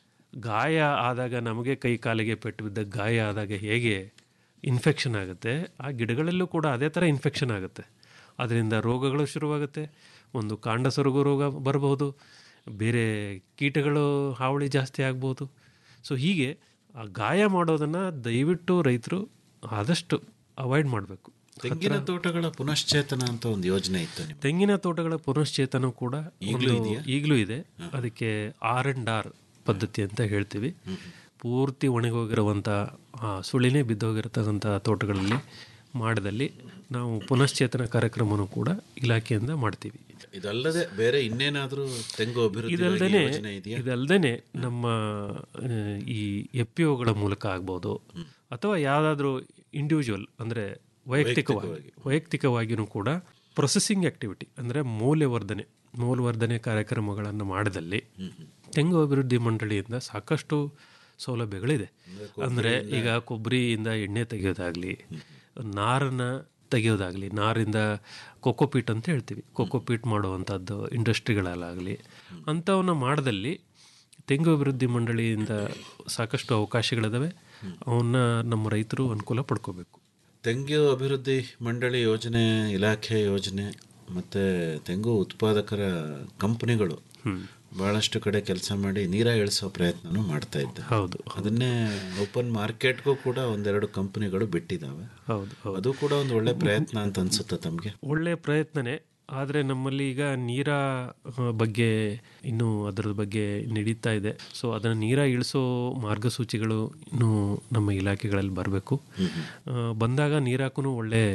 ಗಾಯ ಆದಾಗ ನಮಗೆ ಕೈ ಕಾಲಿಗೆ ಪೆಟ್ಟು ಬಿದ್ದ ಗಾಯ ಆದಾಗ ಹೇಗೆ ಇನ್ಫೆಕ್ಷನ್ ಆಗುತ್ತೆ ಆ ಗಿಡಗಳಲ್ಲೂ ಕೂಡ ಅದೇ ಥರ ಇನ್ಫೆಕ್ಷನ್ ಆಗುತ್ತೆ ಅದರಿಂದ ರೋಗಗಳು ಶುರುವಾಗುತ್ತೆ ಒಂದು ಕಾಂಡ ಸೊರಗು ರೋಗ ಬರಬಹುದು ಬೇರೆ ಕೀಟಗಳು ಹಾವಳಿ ಜಾಸ್ತಿ ಆಗ್ಬೋದು ಸೊ ಹೀಗೆ ಆ ಗಾಯ ಮಾಡೋದನ್ನು ದಯವಿಟ್ಟು ರೈತರು ಆದಷ್ಟು ಅವಾಯ್ಡ್ ಮಾಡಬೇಕು ತೆಂಗಿನ ತೋಟಗಳ ಪುನಶ್ಚೇತನ ಅಂತ ಒಂದು ಯೋಜನೆ ಇತ್ತು ನಿಮ್ಗೆ ತೆಂಗಿನ ತೋಟಗಳ ಪುನಶ್ಚೇತನ ಕೂಡ ಈಗ್ಲೂ ಒಂದು- ಇದೆಯಾ? ಈಗಲೂ ಇದೆ ಅದಕ್ಕೆ ಆರ್ ಅಂಡ್ ಆರ್ ಪದ್ಧತಿ ಅಂತ ಹೇಳ್ತೀವಿ ಪೂರ್ತಿ ಒಣಗೋಗಿರುವಂಥ ಆ, ಸುಳಿನೇ ಬಿದ್ದೋಗಿರತಕ್ಕಂಥ ತೋಟಗಳಲ್ಲಿ ಮಾಡಿದಲ್ಲಿ ನಾವು ಪುನಶ್ಚೇತನ ಕಾರ್ಯಕ್ರಮವನ್ನು ಕೂಡ ಇಲಾಖೆಯಿಂದ ಮಾಡ್ತೀವಿ ಇದಲ್ಲದೆ ಬೇರೆ ಇನ್ನೇನಾದ್ರೂ ತೆಂಗು ಅಭಿವೃದ್ಧಿ ಇದಲ್ದೇನೆ ಯೋಜನೆ ಇದೆಯಾ ಇದಲ್ದೇನೆ ನಮ್ಮ ಆ, ಈ ಎಫ್ ಪಿ ಒಗಳ ಮೂಲಕ ಆಗ್ಬೋದು ಅಥವಾ ಯಾವುದಾದ್ರೂ ಇಂಡಿವಿಜುವಲ್ ಅಂದರೆ ವೈಯಕ್ತಿಕವಾಗಿ ವೈಯಕ್ತಿಕವಾಗಿಯೂ ಕೂಡ ಪ್ರೊಸೆಸಿಂಗ್ ಆಕ್ಟಿವಿಟಿ ಅಂದರೆ ಮೌಲ್ಯವರ್ಧನೆ ಮೌಲ್ಯವರ್ಧನೆ ಕಾರ್ಯಕ್ರಮಗಳನ್ನು ಮಾಡಿದಲ್ಲಿ ತೆಂಗು ಅಭಿವೃದ್ಧಿ ಮಂಡಳಿಯಿಂದ ಸಾಕಷ್ಟು ಸೌಲಭ್ಯಗಳಿದೆ ಅಂದರೆ ಈಗ ಕೊಬ್ಬರಿಯಿಂದ ಎಣ್ಣೆ ತೆಗೆಯೋದಾಗಲಿ ನಾರನ್ನು ತೆಗೆಯೋದಾಗಲಿ ನಾರಿಂದ ಕೊಕೋಪೀಟ್ ಅಂತ ಹೇಳ್ತೀವಿ ಕೊಕೋಪೀಟ್ ಮಾಡುವಂಥದ್ದು ಇಂಡಸ್ಟ್ರಿಗಳಲ್ಲಾಗಲಿ ಅಂಥವನ್ನ ಮಾಡದಲ್ಲಿ ತೆಂಗು ಅಭಿವೃದ್ಧಿ ಮಂಡಳಿಯಿಂದ ಸಾಕಷ್ಟು ಅವಕಾಶಗಳಿದಾವೆ ಅವನ್ನ ನಮ್ಮ ರೈತರು ಅನುಕೂಲ ಪಡ್ಕೋಬೇಕು ತೆಂಗು ಅಭಿವೃದ್ಧಿ ಮಂಡಳಿ ಯೋಜನೆ ಇಲಾಖೆ ಯೋಜನೆ ಮತ್ತು ತೆಂಗು ಉತ್ಪಾದಕರ ಕಂಪನಿಗಳು ಬಹಳಷ್ಟು ಕಡೆ ಕೆಲಸ ಮಾಡಿ ನೀರ ಇಳಿಸೋ ಪ್ರಯತ್ನನೂ ಮಾಡ್ತಾ ಇದ್ದೆ ಹೌದು ಅದನ್ನೇ ಓಪನ್ ಮಾರ್ಕೆಟ್ಗೂ ಕೂಡ ಒಂದೆರಡು ಕಂಪನಿಗಳು ಬಿಟ್ಟಿದ್ದಾವೆ ಹೌದು ಹೌದು ಅದು ಕೂಡ ಒಂದು ಒಳ್ಳೆ ಪ್ರಯತ್ನ ಅಂತ ಅನ್ಸುತ್ತೆ ತಮಗೆ ಒಳ್ಳೆಯ ಪ್ರಯತ್ನನೇ ಆದರೆ ನಮ್ಮಲ್ಲಿ ಈಗ ನೀರ ಆ, ಬಗ್ಗೆ ಇನ್ನೂ ಅದರ ಬಗ್ಗೆ ನಡೀತಾ ಇದೆ ಸೊ ಅದನ್ನು ನೀರ ಇಳಿಸೋ ಮಾರ್ಗಸೂಚಿಗಳು ಇನ್ನೂ ನಮ್ಮ ಇಲಾಖೆಗಳಲ್ಲಿ ಬರಬೇಕು ಬಂದಾಗ ನೀರಾಕೂ ಒಳ್ಳೆ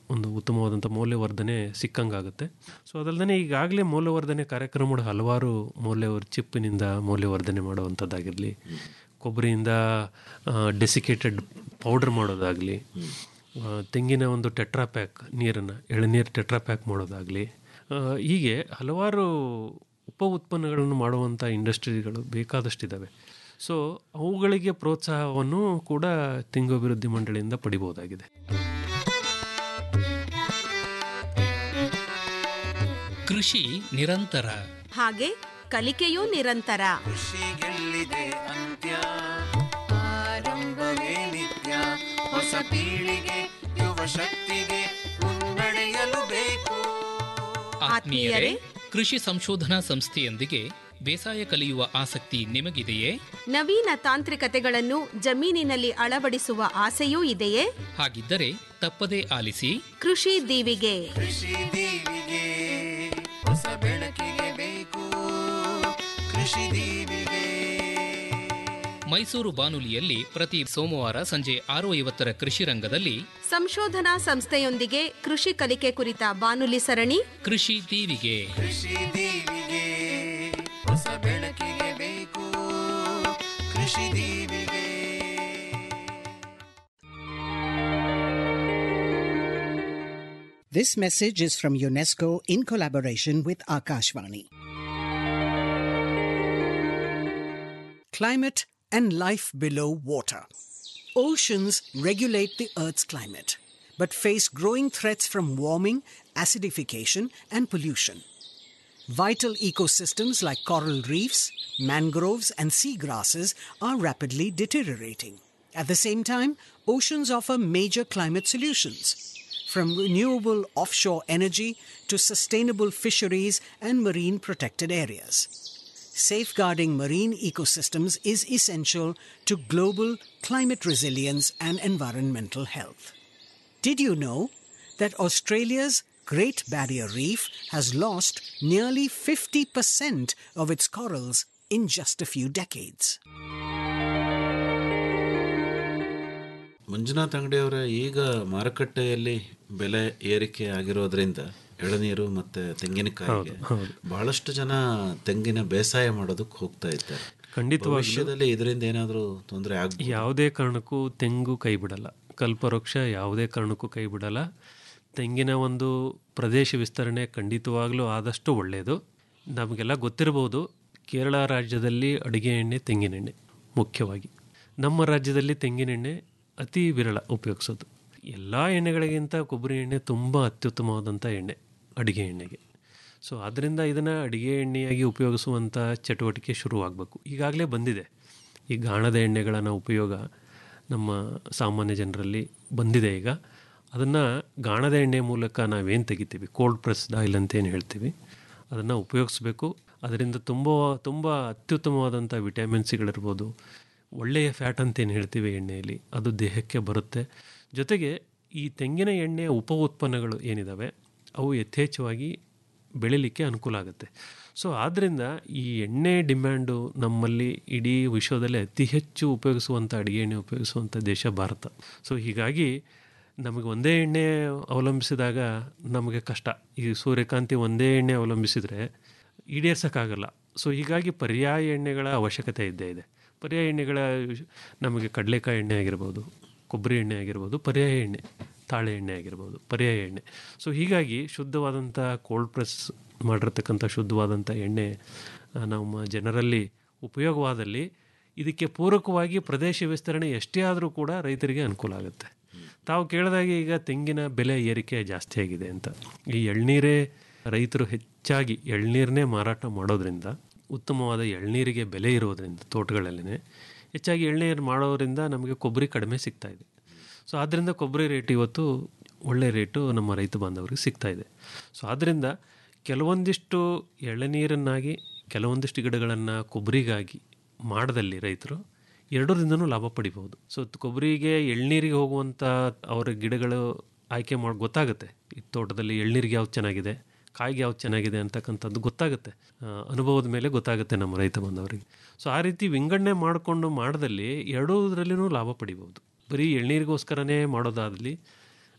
ಒಂದು ಉತ್ತಮವಾದಂಥ ಮೌಲ್ಯವರ್ಧನೆ ಸಿಕ್ಕಂಗಾಗುತ್ತೆ ಸೊ ಅದಲ್ಲದೆ ಈಗಾಗಲೇ ಮೌಲ್ಯವರ್ಧನೆ ಕಾರ್ಯಕ್ರಮಗಳು ಹಲವಾರು ಮೌಲ್ಯವರ್ ಚಿಪ್ಪಿನಿಂದ ಮೌಲ್ಯವರ್ಧನೆ ಮಾಡುವಂಥದ್ದಾಗಿರಲಿ ಕೊಬ್ಬರಿಯಿಂದ ಡೆಸಿಕೇಟೆಡ್ ಪೌಡರ್ ಮಾಡೋದಾಗಲಿ ತೆಂಗಿನ ಒಂದು ಟೆಟ್ರಾ ಪ್ಯಾಕ್ ನೀರನ್ನು ಎಳನೀರು ಟೆಟ್ರಾ ಪ್ಯಾಕ್ ಮಾಡೋದಾಗಲಿ ಹೀಗೆ ಹಲವಾರು ಉಪ ಉತ್ಪನ್ನಗಳನ್ನು ಮಾಡುವಂಥ ಇಂಡಸ್ಟ್ರಿಗಳು ಬೇಕಾದಷ್ಟಿದ್ದಾವೆ ಸೊ ಅವುಗಳಿಗೆ ಪ್ರೋತ್ಸಾಹವನ್ನು ಕೂಡ ತೆಂಗು ಅಭಿವೃದ್ಧಿ ಮಂಡಳಿಯಿಂದ ಪಡಿಬೋದಾಗಿದೆ ಕೃಷಿ ನಿರಂತರ ಹಾಗೆ ಕಲಿಕೆಯೂ ನಿರಂತರ ಕೃಷಿಗೆಲ್ಲಿದೆ ಅಂತ್ಯ ಆರಂಭವೇ ನಿತ್ಯ ಹೊಸ ಪೀಳಿಗೆ ಯುವ ಶಕ್ತಿಗೆ ಮುನ್ನಡೆಯಲು ಬೇಕು ಆತ್ಮೀಯರೇ ಕೃಷಿ ಸಂಶೋಧನಾ ಸಂಸ್ಥೆಯೊಂದಿಗೆ ಬೇಸಾಯ ಕಲಿಯುವ ಆಸಕ್ತಿ ನಿಮಗಿದೆಯೇ ನವೀನ ತಾಂತ್ರಿಕತೆಗಳನ್ನು ಜಮೀನಿನಲ್ಲಿ ಅಳವಡಿಸುವ ಆಸೆಯೂ ಇದೆಯೇ ಹಾಗಿದ್ದರೆ ತಪ್ಪದೇ ಆಲಿಸಿ ಕೃಷಿ ದೀವಿಗೆ ಕೃಷಿ ದೀವಿಗೆ ಹೊಸ ಬೆಳಕಿಗೆ ಬೇಕು ಕೃಷಿ ದೀವಿಗೆ ಮೈಸೂರು ಬಾನುಲಿಯಲ್ಲಿ ಪ್ರತಿ ಸೋಮವಾರ ಸಂಜೆ ಆರು ಐವತ್ತರ ಕೃಷಿ ರಂಗದಲ್ಲಿ ಸಂಶೋಧನಾ ಸಂಸ್ಥೆಯೊಂದಿಗೆ ಕೃಷಿ ಕಲಿಕೆ ಕುರಿತ ಬಾನುಲಿ ಸರಣಿ ಕೃಷಿ ದೀವಿಗೆ ಕೃಷಿ ದೀವಿಗೆ ಹೊಸ ಬೆಳಕಿಗೆ ಬೇಕು ಕೃಷಿ ದೀವಿಗೆ This message is from UNESCO in collaboration with Akashvani. Climate and life below water. Oceans regulate the Earth's climate, but face growing threats from warming, acidification, and pollution. Vital ecosystems like coral reefs, mangroves, and seagrasses are rapidly deteriorating. At the same time, oceans offer major climate solutions from renewable offshore energy to sustainable fisheries and marine protected areas. Safeguarding marine ecosystems is essential to global climate resilience and environmental health. Did you know that Australia's Great Barrier Reef has lost nearly 50% of its corals in just a few decades? Manjunath ಅಂಗಡಿಯವರ ಈಗ ಮಾರುಕಟ್ಟೆಯಲ್ಲಿ ಬೆಲೆ ಏರಿಕೆ ಆಗಿರೋದ್ರಿಂದ ಎಳನೀರು ಮತ್ತೆ ತೆಂಗಿನಕಾಯಿಗೆ ಬಹಳಷ್ಟು ಜನ ತೆಂಗಿನ ಬೇಸಾಯ ಮಾಡೋದಕ್ಕೆ ಹೋಗ್ತಾ ಇದ್ದಾರೆ ಖಂಡಿತವಾಗ್ಲೂ. ಭವಿಷ್ಯದಲ್ಲಿ ಇದರಿಂದ ಏನಾದರೂ ತೊಂದರೆ ಆಗ್ಬೋದು ಯಾವುದೇ ಕಾರಣಕ್ಕೂ ತೆಂಗು ಕೈ ಬಿಡಲ್ಲ ಕಲ್ಪವೃಕ್ಷ ಯಾವುದೇ ಕಾರಣಕ್ಕೂ ಕೈ ಬಿಡಲ್ಲ ತೆಂಗಿನ ಒಂದು ಪ್ರದೇಶ ವಿಸ್ತರಣೆ ಖಂಡಿತವಾಗ್ಲೂ ಆದಷ್ಟು ಒಳ್ಳೆಯದು ನಮಗೆಲ್ಲ ಗೊತ್ತಿರಬಹುದು ಕೇರಳ ರಾಜ್ಯದಲ್ಲಿ ಅಡುಗೆ ಎಣ್ಣೆ ತೆಂಗಿನೆಣ್ಣೆ ಮುಖ್ಯವಾಗಿ ನಮ್ಮ ರಾಜ್ಯದಲ್ಲಿ ತೆಂಗಿನೆಣ್ಣೆ ಅತಿ ವಿರಳ ಉಪಯೋಗಿಸೋದು ಎಲ್ಲ ಎಣ್ಣೆಗಳಿಗಿಂತ ಕೊಬ್ಬರಿ ಎಣ್ಣೆ ತುಂಬ ಅತ್ಯುತ್ತಮವಾದಂಥ ಎಣ್ಣೆ ಅಡುಗೆ ಎಣ್ಣೆಗೆ ಸೊ ಆದ್ದರಿಂದ ಇದನ್ನು ಅಡುಗೆ ಎಣ್ಣೆಯಾಗಿ ಉಪಯೋಗಿಸುವಂಥ ಚಟುವಟಿಕೆ ಶುರುವಾಗಬೇಕು ಈಗಾಗಲೇ ಬಂದಿದೆ ಈ ಗಾಣದ ಎಣ್ಣೆಗಳ ಉಪಯೋಗ ನಮ್ಮ ಸಾಮಾನ್ಯ ಜನರಲ್ಲಿ ಬಂದಿದೆ ಈಗ ಅದನ್ನು ಗಾಣದ ಎಣ್ಣೆ ಮೂಲಕ ನಾವೇನು ತೆಗಿತೀವಿ ಕೋಲ್ಡ್ ಪ್ರೆಸ್ಡ್ ಆಯಿಲ್ ಅಂತ ಏನು ಹೇಳ್ತೀವಿ ಅದನ್ನು ಉಪಯೋಗಿಸ್ಬೇಕು ಅದರಿಂದ ತುಂಬ ತುಂಬ ಅತ್ಯುತ್ತಮವಾದಂಥ ವಿಟಮಿನ್ಸ್ಗಳಿರ್ಬೋದು ಒಳ್ಳೆಯ ಫ್ಯಾಟ್ ಅಂತ ಏನು ಹೇಳ್ತೀವಿ ಎಣ್ಣೆಯಲ್ಲಿ ಅದು ದೇಹಕ್ಕೆ ಬರುತ್ತೆ ಜೊತೆಗೆ ಈ ತೆಂಗಿನ ಎಣ್ಣೆಯ ಉಪ ಉತ್ಪನ್ನಗಳು ಏನಿದ್ದಾವೆ ಅವು ಯಥೇಚ್ಛವಾಗಿ ಬೆಳಿಲಿಕ್ಕೆ ಅನುಕೂಲ ಆಗುತ್ತೆ ಸೊ ಆದ್ದರಿಂದ ಈ ಎಣ್ಣೆ ಡಿಮ್ಯಾಂಡು ನಮ್ಮಲ್ಲಿ ಇಡೀ ವಿಶ್ವದಲ್ಲೇ ಅತಿ ಹೆಚ್ಚು ಉಪಯೋಗಿಸುವಂಥ ಅಡುಗೆ ಎಣ್ಣೆ ಉಪಯೋಗಿಸುವಂಥ ದೇಶ ಭಾರತ ಸೊ ಹೀಗಾಗಿ ನಮಗೆ ಒಂದೇ ಎಣ್ಣೆ ಅವಲಂಬಿಸಿದಾಗ ನಮಗೆ ಕಷ್ಟ ಈ ಸೂರ್ಯಕಾಂತಿ ಒಂದೇ ಎಣ್ಣೆ ಅವಲಂಬಿಸಿದರೆ ಈಡೇರ್ಸೋಕ್ಕಾಗಲ್ಲ ಸೊ ಹೀಗಾಗಿ ಪರ್ಯಾಯ ಎಣ್ಣೆಗಳ ಅವಶ್ಯಕತೆ ಇದ್ದೇ ಇದೆ ಪರ್ಯಾಯ ಎಣ್ಣೆಗಳ ನಮಗೆ ಕಡಲೆಕಾಯಿ ಎಣ್ಣೆ ಆಗಿರ್ಬೋದು ಕೊಬ್ಬರಿ ಎಣ್ಣೆ ಆಗಿರ್ಬೋದು ಪರ್ಯಾಯ ಎಣ್ಣೆ ತಾಳೆ ಎಣ್ಣೆ ಆಗಿರ್ಬೋದು ಪರ್ಯಾಯ ಎಣ್ಣೆ ಸೊ ಹೀಗಾಗಿ ಶುದ್ಧವಾದಂಥ ಕೋಲ್ಡ್ ಪ್ರೆಸ್ ಮಾಡಿರ್ತಕ್ಕಂಥ ಶುದ್ಧವಾದಂಥ ಎಣ್ಣೆ ಆ, ನಮ್ಮ ಜನರಲ್ಲಿ ಉಪಯೋಗವಾದಲ್ಲಿ ಇದಕ್ಕೆ ಪೂರಕವಾಗಿ ಪ್ರದೇಶ ವಿಸ್ತರಣೆ ಎಷ್ಟೇ ಆದರೂ ಕೂಡ ರೈತರಿಗೆ ಅನುಕೂಲ ಆಗುತ್ತೆ ತಾವು ಕೇಳಿದಾಗೆ ಈಗ ತೆಂಗಿನ ಬೆಲೆ ಏರಿಕೆ ಜಾಸ್ತಿ ಆಗಿದೆ ಅಂತ ಈ ಎಳ್ನೀರೇ ರೈತರು ಹೆಚ್ಚಾಗಿ ಎಳ್ನೀರನ್ನೇ ಮಾರಾಟ ಮಾಡೋದ್ರಿಂದ ಉತ್ತಮವಾದ ಎಳ್ನೀರಿಗೆ ಬೆಲೆ ಇರೋದ್ರಿಂದ ತೋಟಗಳಲ್ಲೇ ಹೆಚ್ಚಾಗಿ ಎಳ್ನೀರು ಮಾಡೋದ್ರಿಂದ ನಮಗೆ ಕೊಬ್ಬರಿ ಕಡಿಮೆ ಸಿಗ್ತಾ ಇದೆ ಸೊ ಆದ್ದರಿಂದ ಕೊಬ್ಬರಿ ರೇಟ್ ಇವತ್ತು ಒಳ್ಳೆ ರೇಟು ನಮ್ಮ ರೈತ ಬಾಂಧವರಿಗೆ ಸಿಗ್ತಾ ಇದೆ ಸೊ ಆದ್ದರಿಂದ ಕೆಲವೊಂದಿಷ್ಟು ಎಳನೀರನ್ನಾಗಿ ಕೆಲವೊಂದಿಷ್ಟು ಗಿಡಗಳನ್ನು ಕೊಬ್ಬರಿಗಾಗಿ ಮಾಡದಲ್ಲಿ ರೈತರು ಎರಡರಿಂದನೂ ಲಾಭ ಪಡಿಬಹುದು ಸೊ ಕೊಬ್ಬರಿಗೆ ಎಳ್ನೀರಿಗೆ ಹೋಗುವಂಥ ಅವರ ಗಿಡಗಳು ಆಯ್ಕೆ ಮಾಡಿ ಗೊತ್ತಾಗುತ್ತೆ ಈ ತೋಟದಲ್ಲಿ ಎಳ್ನೀರಿಗೆ ಯಾವ್ದು ಚೆನ್ನಾಗಿದೆ ಕಾಯಿಗೆ ಯಾವ್ದು ಚೆನ್ನಾಗಿದೆ ಅಂತಕ್ಕಂಥದ್ದು ಗೊತ್ತಾಗುತ್ತೆ ಆ, ಅನುಭವದ ಮೇಲೆ ಗೊತ್ತಾಗುತ್ತೆ ನಮ್ಮ ರೈತ ಬಂದವರಿಗೆ ಸೊ ಆ ರೀತಿ ವಿಂಗಡಣೆ ಮಾಡಿಕೊಂಡು ಮಾಡದಲ್ಲಿ ಎರಡೂದ್ರಲ್ಲಿನೂ ಲಾಭ ಪಡಿಬೋದು ಬರೀ ಎಳ್ನೀರಿಗೋಸ್ಕರನೇ ಮಾಡೋದಾದಲ್ಲಿ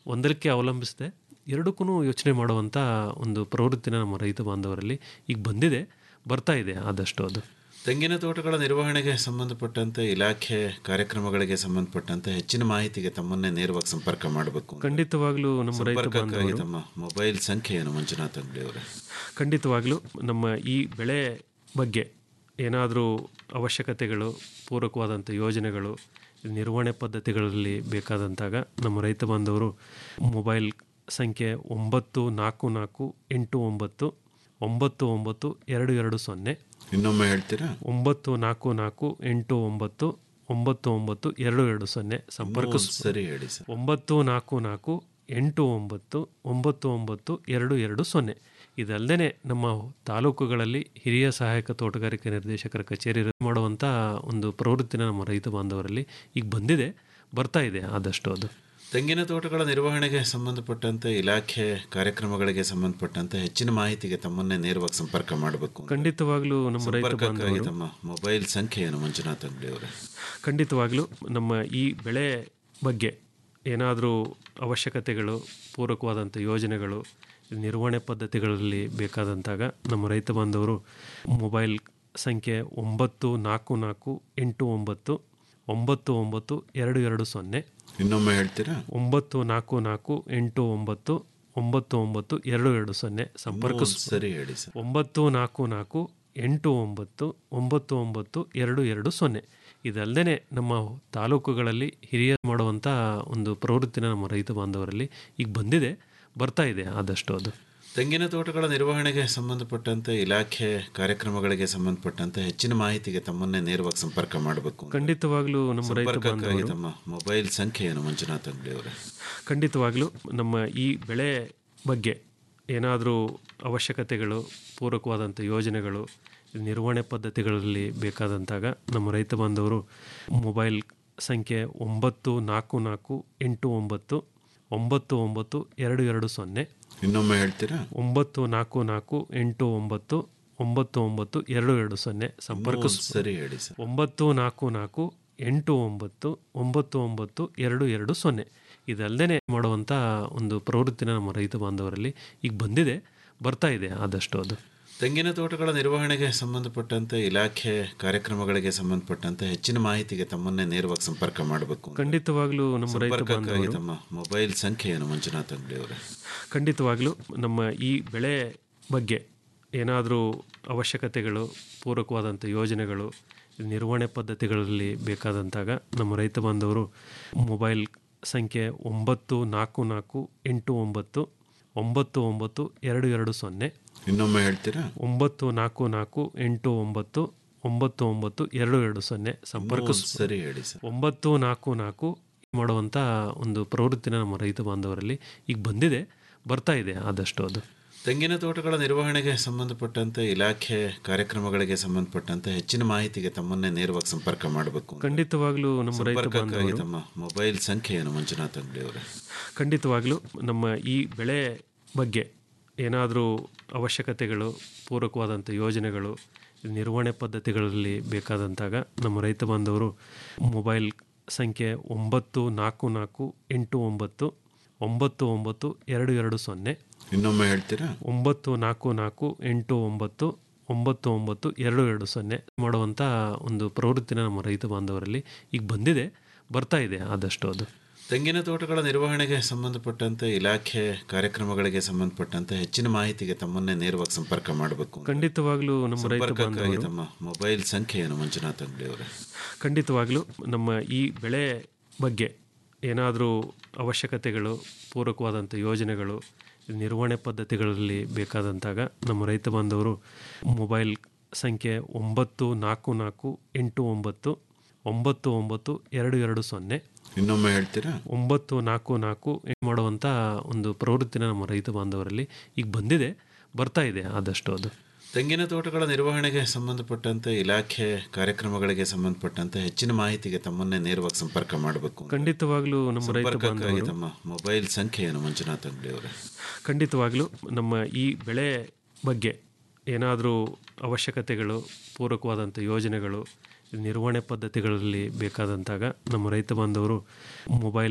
ಒಂದಕ್ಕೆ ಅವಲಂಬಿಸದೆ ಎರಡಕ್ಕೂ ಯೋಚನೆ ಮಾಡುವಂಥ ಒಂದು ಪ್ರವೃತ್ತಿನ ನಮ್ಮ ರೈತ ಬಾಂಧವರಲ್ಲಿ ಈಗ ಬಂದಿದೆ ಬರ್ತಾ ಇದೆ ಆದಷ್ಟು ಅದು ತೆಂಗಿನ ತೋಟಗಳ ನಿರ್ವಹಣೆಗೆ ಸಂಬಂಧಪಟ್ಟಂತೆ ಇಲಾಖೆ ಕಾರ್ಯಕ್ರಮಗಳಿಗೆ ಸಂಬಂಧಪಟ್ಟಂತೆ ಹೆಚ್ಚಿನ ಮಾಹಿತಿಗೆ ತಮ್ಮನ್ನೇ ನೇರವಾಗಿ ಸಂಪರ್ಕ ಮಾಡಬೇಕು ಖಂಡಿತವಾಗ್ಲೂ ನಮ್ಮ ರೈತ ಸಂಪರ್ಕಕ್ಕಾಗಿ ಬಾಂಧವರು ತಮ್ಮ ಮೊಬೈಲ್ ಸಂಖ್ಯೆ ಏನು ಮಂಜುನಾಥ್ ಅಂಗಡಿ ಅವರೇ ಖಂಡಿತವಾಗ್ಲೂ ನಮ್ಮ ಈ ಬೆಳೆ ಬಗ್ಗೆ ಏನಾದರೂ ಅವಶ್ಯಕತೆಗಳು ಪೂರಕವಾದಂಥ ಯೋಜನೆಗಳು ನಿರ್ವಹಣೆ ಪದ್ಧತಿಗಳಲ್ಲಿ ಬೇಕಾದಂತಾಗ ನಮ್ಮ ರೈತ ಬಾಂಧವರು ಮೊಬೈಲ್ ಸಂಖ್ಯೆ ಒಂಬತ್ತು ನಾಲ್ಕು ನಾಲ್ಕು ಎಂಟು ಒಂಬತ್ತು ಒಂಬತ್ತು ಒಂಬತ್ತು ಎರಡು ಎರಡು ಸೊನ್ನೆ ಇನ್ನೊಮ್ಮೆ ಹೇಳ್ತೀರಾ ಒಂಬತ್ತು ನಾಲ್ಕು ನಾಲ್ಕು ಎಂಟು ಒಂಬತ್ತು ಒಂಬತ್ತು ಒಂಬತ್ತು ಎರಡು ಎರಡು ಸೊನ್ನೆ ಸಂಪರ್ಕ ಇನ್ನೂ ಸರಿ ಹೇಳಿ ಸರ್ ಒಂಬತ್ತು ನಾಲ್ಕು ನಾಲ್ಕು ಎಂಟು ಒಂಬತ್ತು ಒಂಬತ್ತು ಒಂಬತ್ತು ಎರಡು ಎರಡು ಸೊನ್ನೆ ಇದಲ್ಲದೆ ನಮ್ಮ ತಾಲೂಕುಗಳಲ್ಲಿ ಹಿರಿಯ ಸಹಾಯಕ ತೋಟಗಾರಿಕೆ ನಿರ್ದೇಶಕರ ಕಚೇರಿ ಮಾಡುವಂಥ ಒಂದು ಪ್ರವೃತ್ತಿನ ನಮ್ಮ ರೈತ ಬಾಂಧವರಲ್ಲಿ ಈಗ ಬಂದಿದೆ ಬರ್ತಾ ಇದೆ ಆದಷ್ಟು ಅದು ತೆಂಗಿನ ತೋಟಗಳ ನಿರ್ವಹಣೆಗೆ ಸಂಬಂಧಪಟ್ಟಂತೆ ಇಲಾಖೆ ಕಾರ್ಯಕ್ರಮಗಳಿಗೆ ಸಂಬಂಧಪಟ್ಟಂತೆ ಹೆಚ್ಚಿನ ಮಾಹಿತಿಗೆ ತಮ್ಮನ್ನೇ ನೇರವಾಗಿ ಸಂಪರ್ಕ ಮಾಡಬೇಕು ಖಂಡಿತವಾಗ್ಲೂ ನಮ್ಮ ರೈತ ಸಂಪರ್ಕಕ್ಕಾಗಿ ಬಾಂಧವರು ತಮ್ಮ ಮೊಬೈಲ್ ಸಂಖ್ಯೆ ಏನು ಮಂಜುನಾಥ್ ಅಂಗಡಿ ಅವರೇ ಖಂಡಿತವಾಗ್ಲೂ ನಮ್ಮ ಈ ಬೆಳೆ ಬಗ್ಗೆ ಏನಾದರೂ ಅವಶ್ಯಕತೆಗಳು ಪೂರಕವಾದಂಥ ಯೋಜನೆಗಳು ನಿರ್ವಹಣೆ ಪದ್ಧತಿಗಳಲ್ಲಿ ಬೇಕಾದಂತಾಗ ನಮ್ಮ ರೈತ ಬಾಂಧವರು ಮೊಬೈಲ್ ಸಂಖ್ಯೆ ಒಂಬತ್ತು ನಾಲ್ಕು ನಾಲ್ಕು ಎಂಟು ಒಂಬತ್ತು ಒಂಬತ್ತು ಒಂಬತ್ತು ಎರಡು ಎರಡು ಸೊನ್ನೆ ಇನ್ನೊಮ್ಮೆ ಹೇಳ್ತೀರಾ ಒಂಬತ್ತು ನಾಲ್ಕು ನಾಲ್ಕು ಎಂಟು ಒಂಬತ್ತು ಒಂಬತ್ತು ಒಂಬತ್ತು ಎರಡು ಎರಡು ಸೊನ್ನೆ ಸಂಪರ್ಕ ಇನ್ನೂ ಸರಿ ಹೇಳಿ ಸರ್ ಒಂಬತ್ತು ನಾಲ್ಕು ನಾಲ್ಕು ಎಂಟು ಒಂಬತ್ತು ಒಂಬತ್ತು ಒಂಬತ್ತು ಎರಡು ಎರಡು ಸೊನ್ನೆ ಇದಲ್ಲದೆ ನಮ್ಮ ತಾಲೂಕುಗಳಲ್ಲಿ ಹಿರಿಯ ಮಾಡುವಂಥ ಒಂದು ಪ್ರವೃತ್ತಿನ ನಮ್ಮ ರೈತ ಬಾಂಧವರಲ್ಲಿ ಈಗ ಬಂದಿದೆ ಬರ್ತಾ ಇದೆ ಆದಷ್ಟು ಅದು ತೆಂಗಿನ ತೋಟಗಳ ನಿರ್ವಹಣೆಗೆ ಸಂಬಂಧಪಟ್ಟಂತೆ ಇಲಾಖೆ ಕಾರ್ಯಕ್ರಮಗಳಿಗೆ ಸಂಬಂಧಪಟ್ಟಂತೆ ಹೆಚ್ಚಿನ ಮಾಹಿತಿಗೆ ತಮ್ಮನ್ನೇ ನೇರವಾಗಿ ಸಂಪರ್ಕ ಮಾಡಬೇಕು ಖಂಡಿತವಾಗ್ಲೂ ನಮ್ಮ ರೈತ ಸಂಪರ್ಕಕ್ಕಾಗಿ ಬಾಂಧವರು ತಮ್ಮ ಮೊಬೈಲ್ ಸಂಖ್ಯೆ ಏನು ಮಂಜುನಾಥ್ ಅಂಗಡಿ ಅವರೇ ಖಂಡಿತವಾಗ್ಲೂ ನಮ್ಮ ಈ ಬೆಳೆ ಬಗ್ಗೆ ಏನಾದರೂ ಅವಶ್ಯಕತೆಗಳು ಪೂರಕವಾದಂಥ ಯೋಜನೆಗಳು ನಿರ್ವಹಣೆ ಪದ್ಧತಿಗಳಲ್ಲಿ ಬೇಕಾದಂತಾಗ ನಮ್ಮ ರೈತ ಬಾಂಧವರು ಮೊಬೈಲ್ ಸಂಖ್ಯೆ ಒಂಬತ್ತು ನಾಲ್ಕು ನಾಲ್ಕು ಎಂಟು ಒಂಬತ್ತು ಒಂಬತ್ತು ಒಂಬತ್ತು ಎರಡು ಎರಡು ಸೊನ್ನೆ ಇನ್ನೊಮ್ಮೆ ಹೇಳ್ತೀರಾ ಒಂಬತ್ತು ನಾಲ್ಕು ನಾಲ್ಕು ಎಂಟು ಒಂಬತ್ತು ಒಂಬತ್ತು ಒಂಬತ್ತು ಎರಡು ಎರಡು ಸೊನ್ನೆ ಸಂಪರ್ಕ ಇನ್ನೂ ಸರಿ ಹೇಳಿ ಸರ್ ಒಂಬತ್ತು ನಾಲ್ಕು ನಾಲ್ಕು ಎಂಟು ಒಂಬತ್ತು ಒಂಬತ್ತು ಒಂಬತ್ತು ಎರಡು ಎರಡು ಸೊನ್ನೆ ಇದಲ್ಲದೆ ಮಾಡುವಂಥ ಒಂದು ಪ್ರವೃತ್ತಿನ ನಮ್ಮ ರೈತ ಬಾಂಧವರಲ್ಲಿ ಈಗ ಬಂದಿದೆ ಬರ್ತಾ ಇದೆ ಆದಷ್ಟು ಅದು ತೆಂಗಿನ ತೋಟಗಳ ನಿರ್ವಹಣೆಗೆ ಸಂಬಂಧಪಟ್ಟಂತೆ ಇಲಾಖೆ ಕಾರ್ಯಕ್ರಮಗಳಿಗೆ ಸಂಬಂಧಪಟ್ಟಂತೆ ಹೆಚ್ಚಿನ ಮಾಹಿತಿಗೆ ತಮ್ಮನ್ನೇ ನೇರವಾಗಿ ಸಂಪರ್ಕ ಮಾಡಬೇಕು ಖಂಡಿತವಾಗ್ಲೂ ನಮ್ಮ ರೈತ ಸಂಪರ್ಕಕ್ಕಾಗಿ ಬಾಂಧವರು ತಮ್ಮ ಮೊಬೈಲ್ ಸಂಖ್ಯೆ ಏನು ಮಂಜುನಾಥ್ ಅಂಗಡಿ ಅವರೇ ಖಂಡಿತವಾಗ್ಲೂ ನಮ್ಮ ಈ ಬೆಳೆ ಬಗ್ಗೆ ಏನಾದರೂ ಅವಶ್ಯಕತೆಗಳು ಪೂರಕವಾದಂಥ ಯೋಜನೆಗಳು ನಿರ್ವಹಣೆ ಪದ್ಧತಿಗಳಲ್ಲಿ ಬೇಕಾದಂತಾಗ ನಮ್ಮ ರೈತ ಬಾಂಧವರು ಮೊಬೈಲ್ ಸಂಖ್ಯೆ ಒಂಬತ್ತು ನಾಲ್ಕು ನಾಲ್ಕು ಎಂಟು ಒಂಬತ್ತು ಒಂಬತ್ತು ಒಂಬತ್ತು ಎರಡು ಎರಡು ಸೊನ್ನೆ ಇನ್ನೊಮ್ಮೆ ಹೇಳ್ತೀರಾ ಒಂಬತ್ತು ನಾಲ್ಕು ನಾಲ್ಕು ಎಂಟು ಒಂಬತ್ತು ಒಂಬತ್ತು ಒಂಬತ್ತು ಎರಡು ಎರಡು ಸೊನ್ನೆ ಸಂಪರ್ಕ ಇನ್ನೂ ಸರಿ ಹೇಳಿ ಸರ್ ಒಂಬತ್ತು ನಾಲ್ಕು ನಾಲ್ಕು ಮಾಡುವಂಥ ಒಂದು ಪ್ರವೃತ್ತಿನ ನಮ್ಮ ರೈತ ಬಾಂಧವರಲ್ಲಿ ಈಗ ಬಂದಿದೆ ಬರ್ತಾ ಇದೆ ಆದಷ್ಟು ಅದು ತೆಂಗಿನ ತೋಟಗಳ ನಿರ್ವಹಣೆಗೆ ಸಂಬಂಧಪಟ್ಟಂತೆ ಇಲಾಖೆ ಕಾರ್ಯಕ್ರಮಗಳಿಗೆ ಸಂಬಂಧಪಟ್ಟಂತೆ ಹೆಚ್ಚಿನ ಮಾಹಿತಿಗೆ ತಮ್ಮನ್ನೇ ನೇರವಾಗಿ ಸಂಪರ್ಕ ಮಾಡಬೇಕು ಖಂಡಿತವಾಗ್ಲೂ ನಮ್ಮ ರೈತ ಸಂಪರ್ಕಕ್ಕಾಗಿ ಬಾಂಧವರು ತಮ್ಮ ಮೊಬೈಲ್ ಸಂಖ್ಯೆ ಏನು ಮಂಜುನಾಥ್ ಅಂಗಡಿ ಅವರೇ ಖಂಡಿತವಾಗ್ಲೂ ನಮ್ಮ ಈ ಬೆಳೆ ಬಗ್ಗೆ ಏನಾದರೂ ಅವಶ್ಯಕತೆಗಳು ಪೂರಕವಾದಂಥ ಯೋಜನೆಗಳು ನಿರ್ವಹಣೆ ಪದ್ಧತಿಗಳಲ್ಲಿ ಬೇಕಾದಂತಾಗ ನಮ್ಮ ರೈತ ಬಾಂಧವರು ಮೊಬೈಲ್ ಸಂಖ್ಯೆ ಒಂಬತ್ತು ನಾಲ್ಕು ನಾಲ್ಕು ಎಂಟು ಒಂಬತ್ತು ಒಂಬತ್ತು ಒಂಬತ್ತು ಎರಡು ಎರಡು ಸೊನ್ನೆ ಇನ್ನೊಮ್ಮೆ ಹೇಳ್ತೀರಾ ಒಂಬತ್ತು ನಾಲ್ಕು ನಾಲ್ಕು ಎಂಟು ಒಂಬತ್ತು ಒಂಬತ್ತು ಒಂಬತ್ತು ಎರಡು ಎರಡು ಸೊನ್ನೆ ಮಾಡುವಂಥ ಒಂದು ಪ್ರವೃತ್ತಿನ ನಮ್ಮ ರೈತ ಬಾಂಧವರಲ್ಲಿ ಈಗ ಬಂದಿದೆ ಬರ್ತಾ ಇದೆ ಆದಷ್ಟು ಅದು ತೆಂಗಿನ ತೋಟಗಳ ನಿರ್ವಹಣೆಗೆ ಸಂಬಂಧಪಟ್ಟಂತೆ ಇಲಾಖೆ ಕಾರ್ಯಕ್ರಮಗಳಿಗೆ ಸಂಬಂಧಪಟ್ಟಂತೆ ಹೆಚ್ಚಿನ ಮಾಹಿತಿಗೆ ತಮ್ಮನ್ನೇ ನೇರವಾಗಿ ಸಂಪರ್ಕ ಮಾಡಬೇಕು ಖಂಡಿತವಾಗ್ಲೂ ನಮ್ಮ ರೈತ ಸಂಪರ್ಕಕ್ಕಾಗಿ ಬಾಂಧವರು ತಮ್ಮ ಮೊಬೈಲ್ ಸಂಖ್ಯೆ ಏನು ಮಂಜುನಾಥ್ ಅಂಗಡಿ ಅವರೇ ಖಂಡಿತವಾಗ್ಲೂ ನಮ್ಮ ಈ ಬೆಳೆ ಬಗ್ಗೆ ಏನಾದರೂ ಅವಶ್ಯಕತೆಗಳು ಪೂರಕವಾದಂಥ ಯೋಜನೆಗಳು ನಿರ್ವಹಣೆ ಪದ್ಧತಿಗಳಲ್ಲಿ ಬೇಕಾದಂತಾಗ ನಮ್ಮ ರೈತ ಬಾಂಧವರು ಮೊಬೈಲ್ ಸಂಖ್ಯೆ ಒಂಬತ್ತು ನಾಲ್ಕು ನಾಲ್ಕು ಎಂಟು ಒಂಬತ್ತು ಒಂಬತ್ತು ಒಂಬತ್ತು ಎರಡು ಎರಡು ಸೊನ್ನೆ ಇನ್ನೊಮ್ಮೆ ಹೇಳ್ತೀರಾ ಒಂಬತ್ತು ನಾಲ್ಕು ನಾಲ್ಕು ಮಾಡುವಂಥ ಒಂದು ಪ್ರವೃತ್ತಿನ ನಮ್ಮ ರೈತ ಬಾಂಧವರಲ್ಲಿ ಈಗ ಬಂದಿದೆ ಬರ್ತಾ ಇದೆ ಆದಷ್ಟು ಅದು ತೆಂಗಿನ ತೋಟಗಳ ನಿರ್ವಹಣೆಗೆ ಸಂಬಂಧಪಟ್ಟಂತೆ ಇಲಾಖೆ ಕಾರ್ಯಕ್ರಮಗಳಿಗೆ ಸಂಬಂಧಪಟ್ಟಂತೆ ಹೆಚ್ಚಿನ ಮಾಹಿತಿಗೆ ತಮ್ಮನ್ನೇ ನೇರವಾಗಿ ಸಂಪರ್ಕ ಮಾಡಬೇಕು ಖಂಡಿತವಾಗ್ಲೂ ನಮ್ಮ ರೈತ ಸಂಪರ್ಕಕ್ಕಾಗಿ ಬಾಂಧವರು ತಮ್ಮ ಮೊಬೈಲ್ ಸಂಖ್ಯೆ ಏನು ಮಂಜುನಾಥ್ ಅಂಗಡಿ ಅವರೇ ಖಂಡಿತವಾಗ್ಲೂ ನಮ್ಮ ಈ ಬೆಳೆ ಬಗ್ಗೆ ಏನಾದರೂ ಅವಶ್ಯಕತೆಗಳು ಪೂರಕವಾದಂಥ ಯೋಜನೆಗಳು ನಿರ್ವಹಣೆ ಪದ್ಧತಿಗಳಲ್ಲಿ ಬೇಕಾದಂತಾಗ ನಮ್ಮ ರೈತ ಬಾಂಧವರು ಮೊಬೈಲ್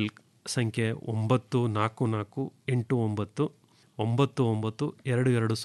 ಸಂಖ್ಯೆ ಒಂಬತ್ತು ನಾಲ್ಕು ನಾಲ್ಕು ಎಂಟು ಒಂಬತ್ತು ಒಂಬತ್ತು ಒಂಬತ್ತು ಎರಡು ಎರಡು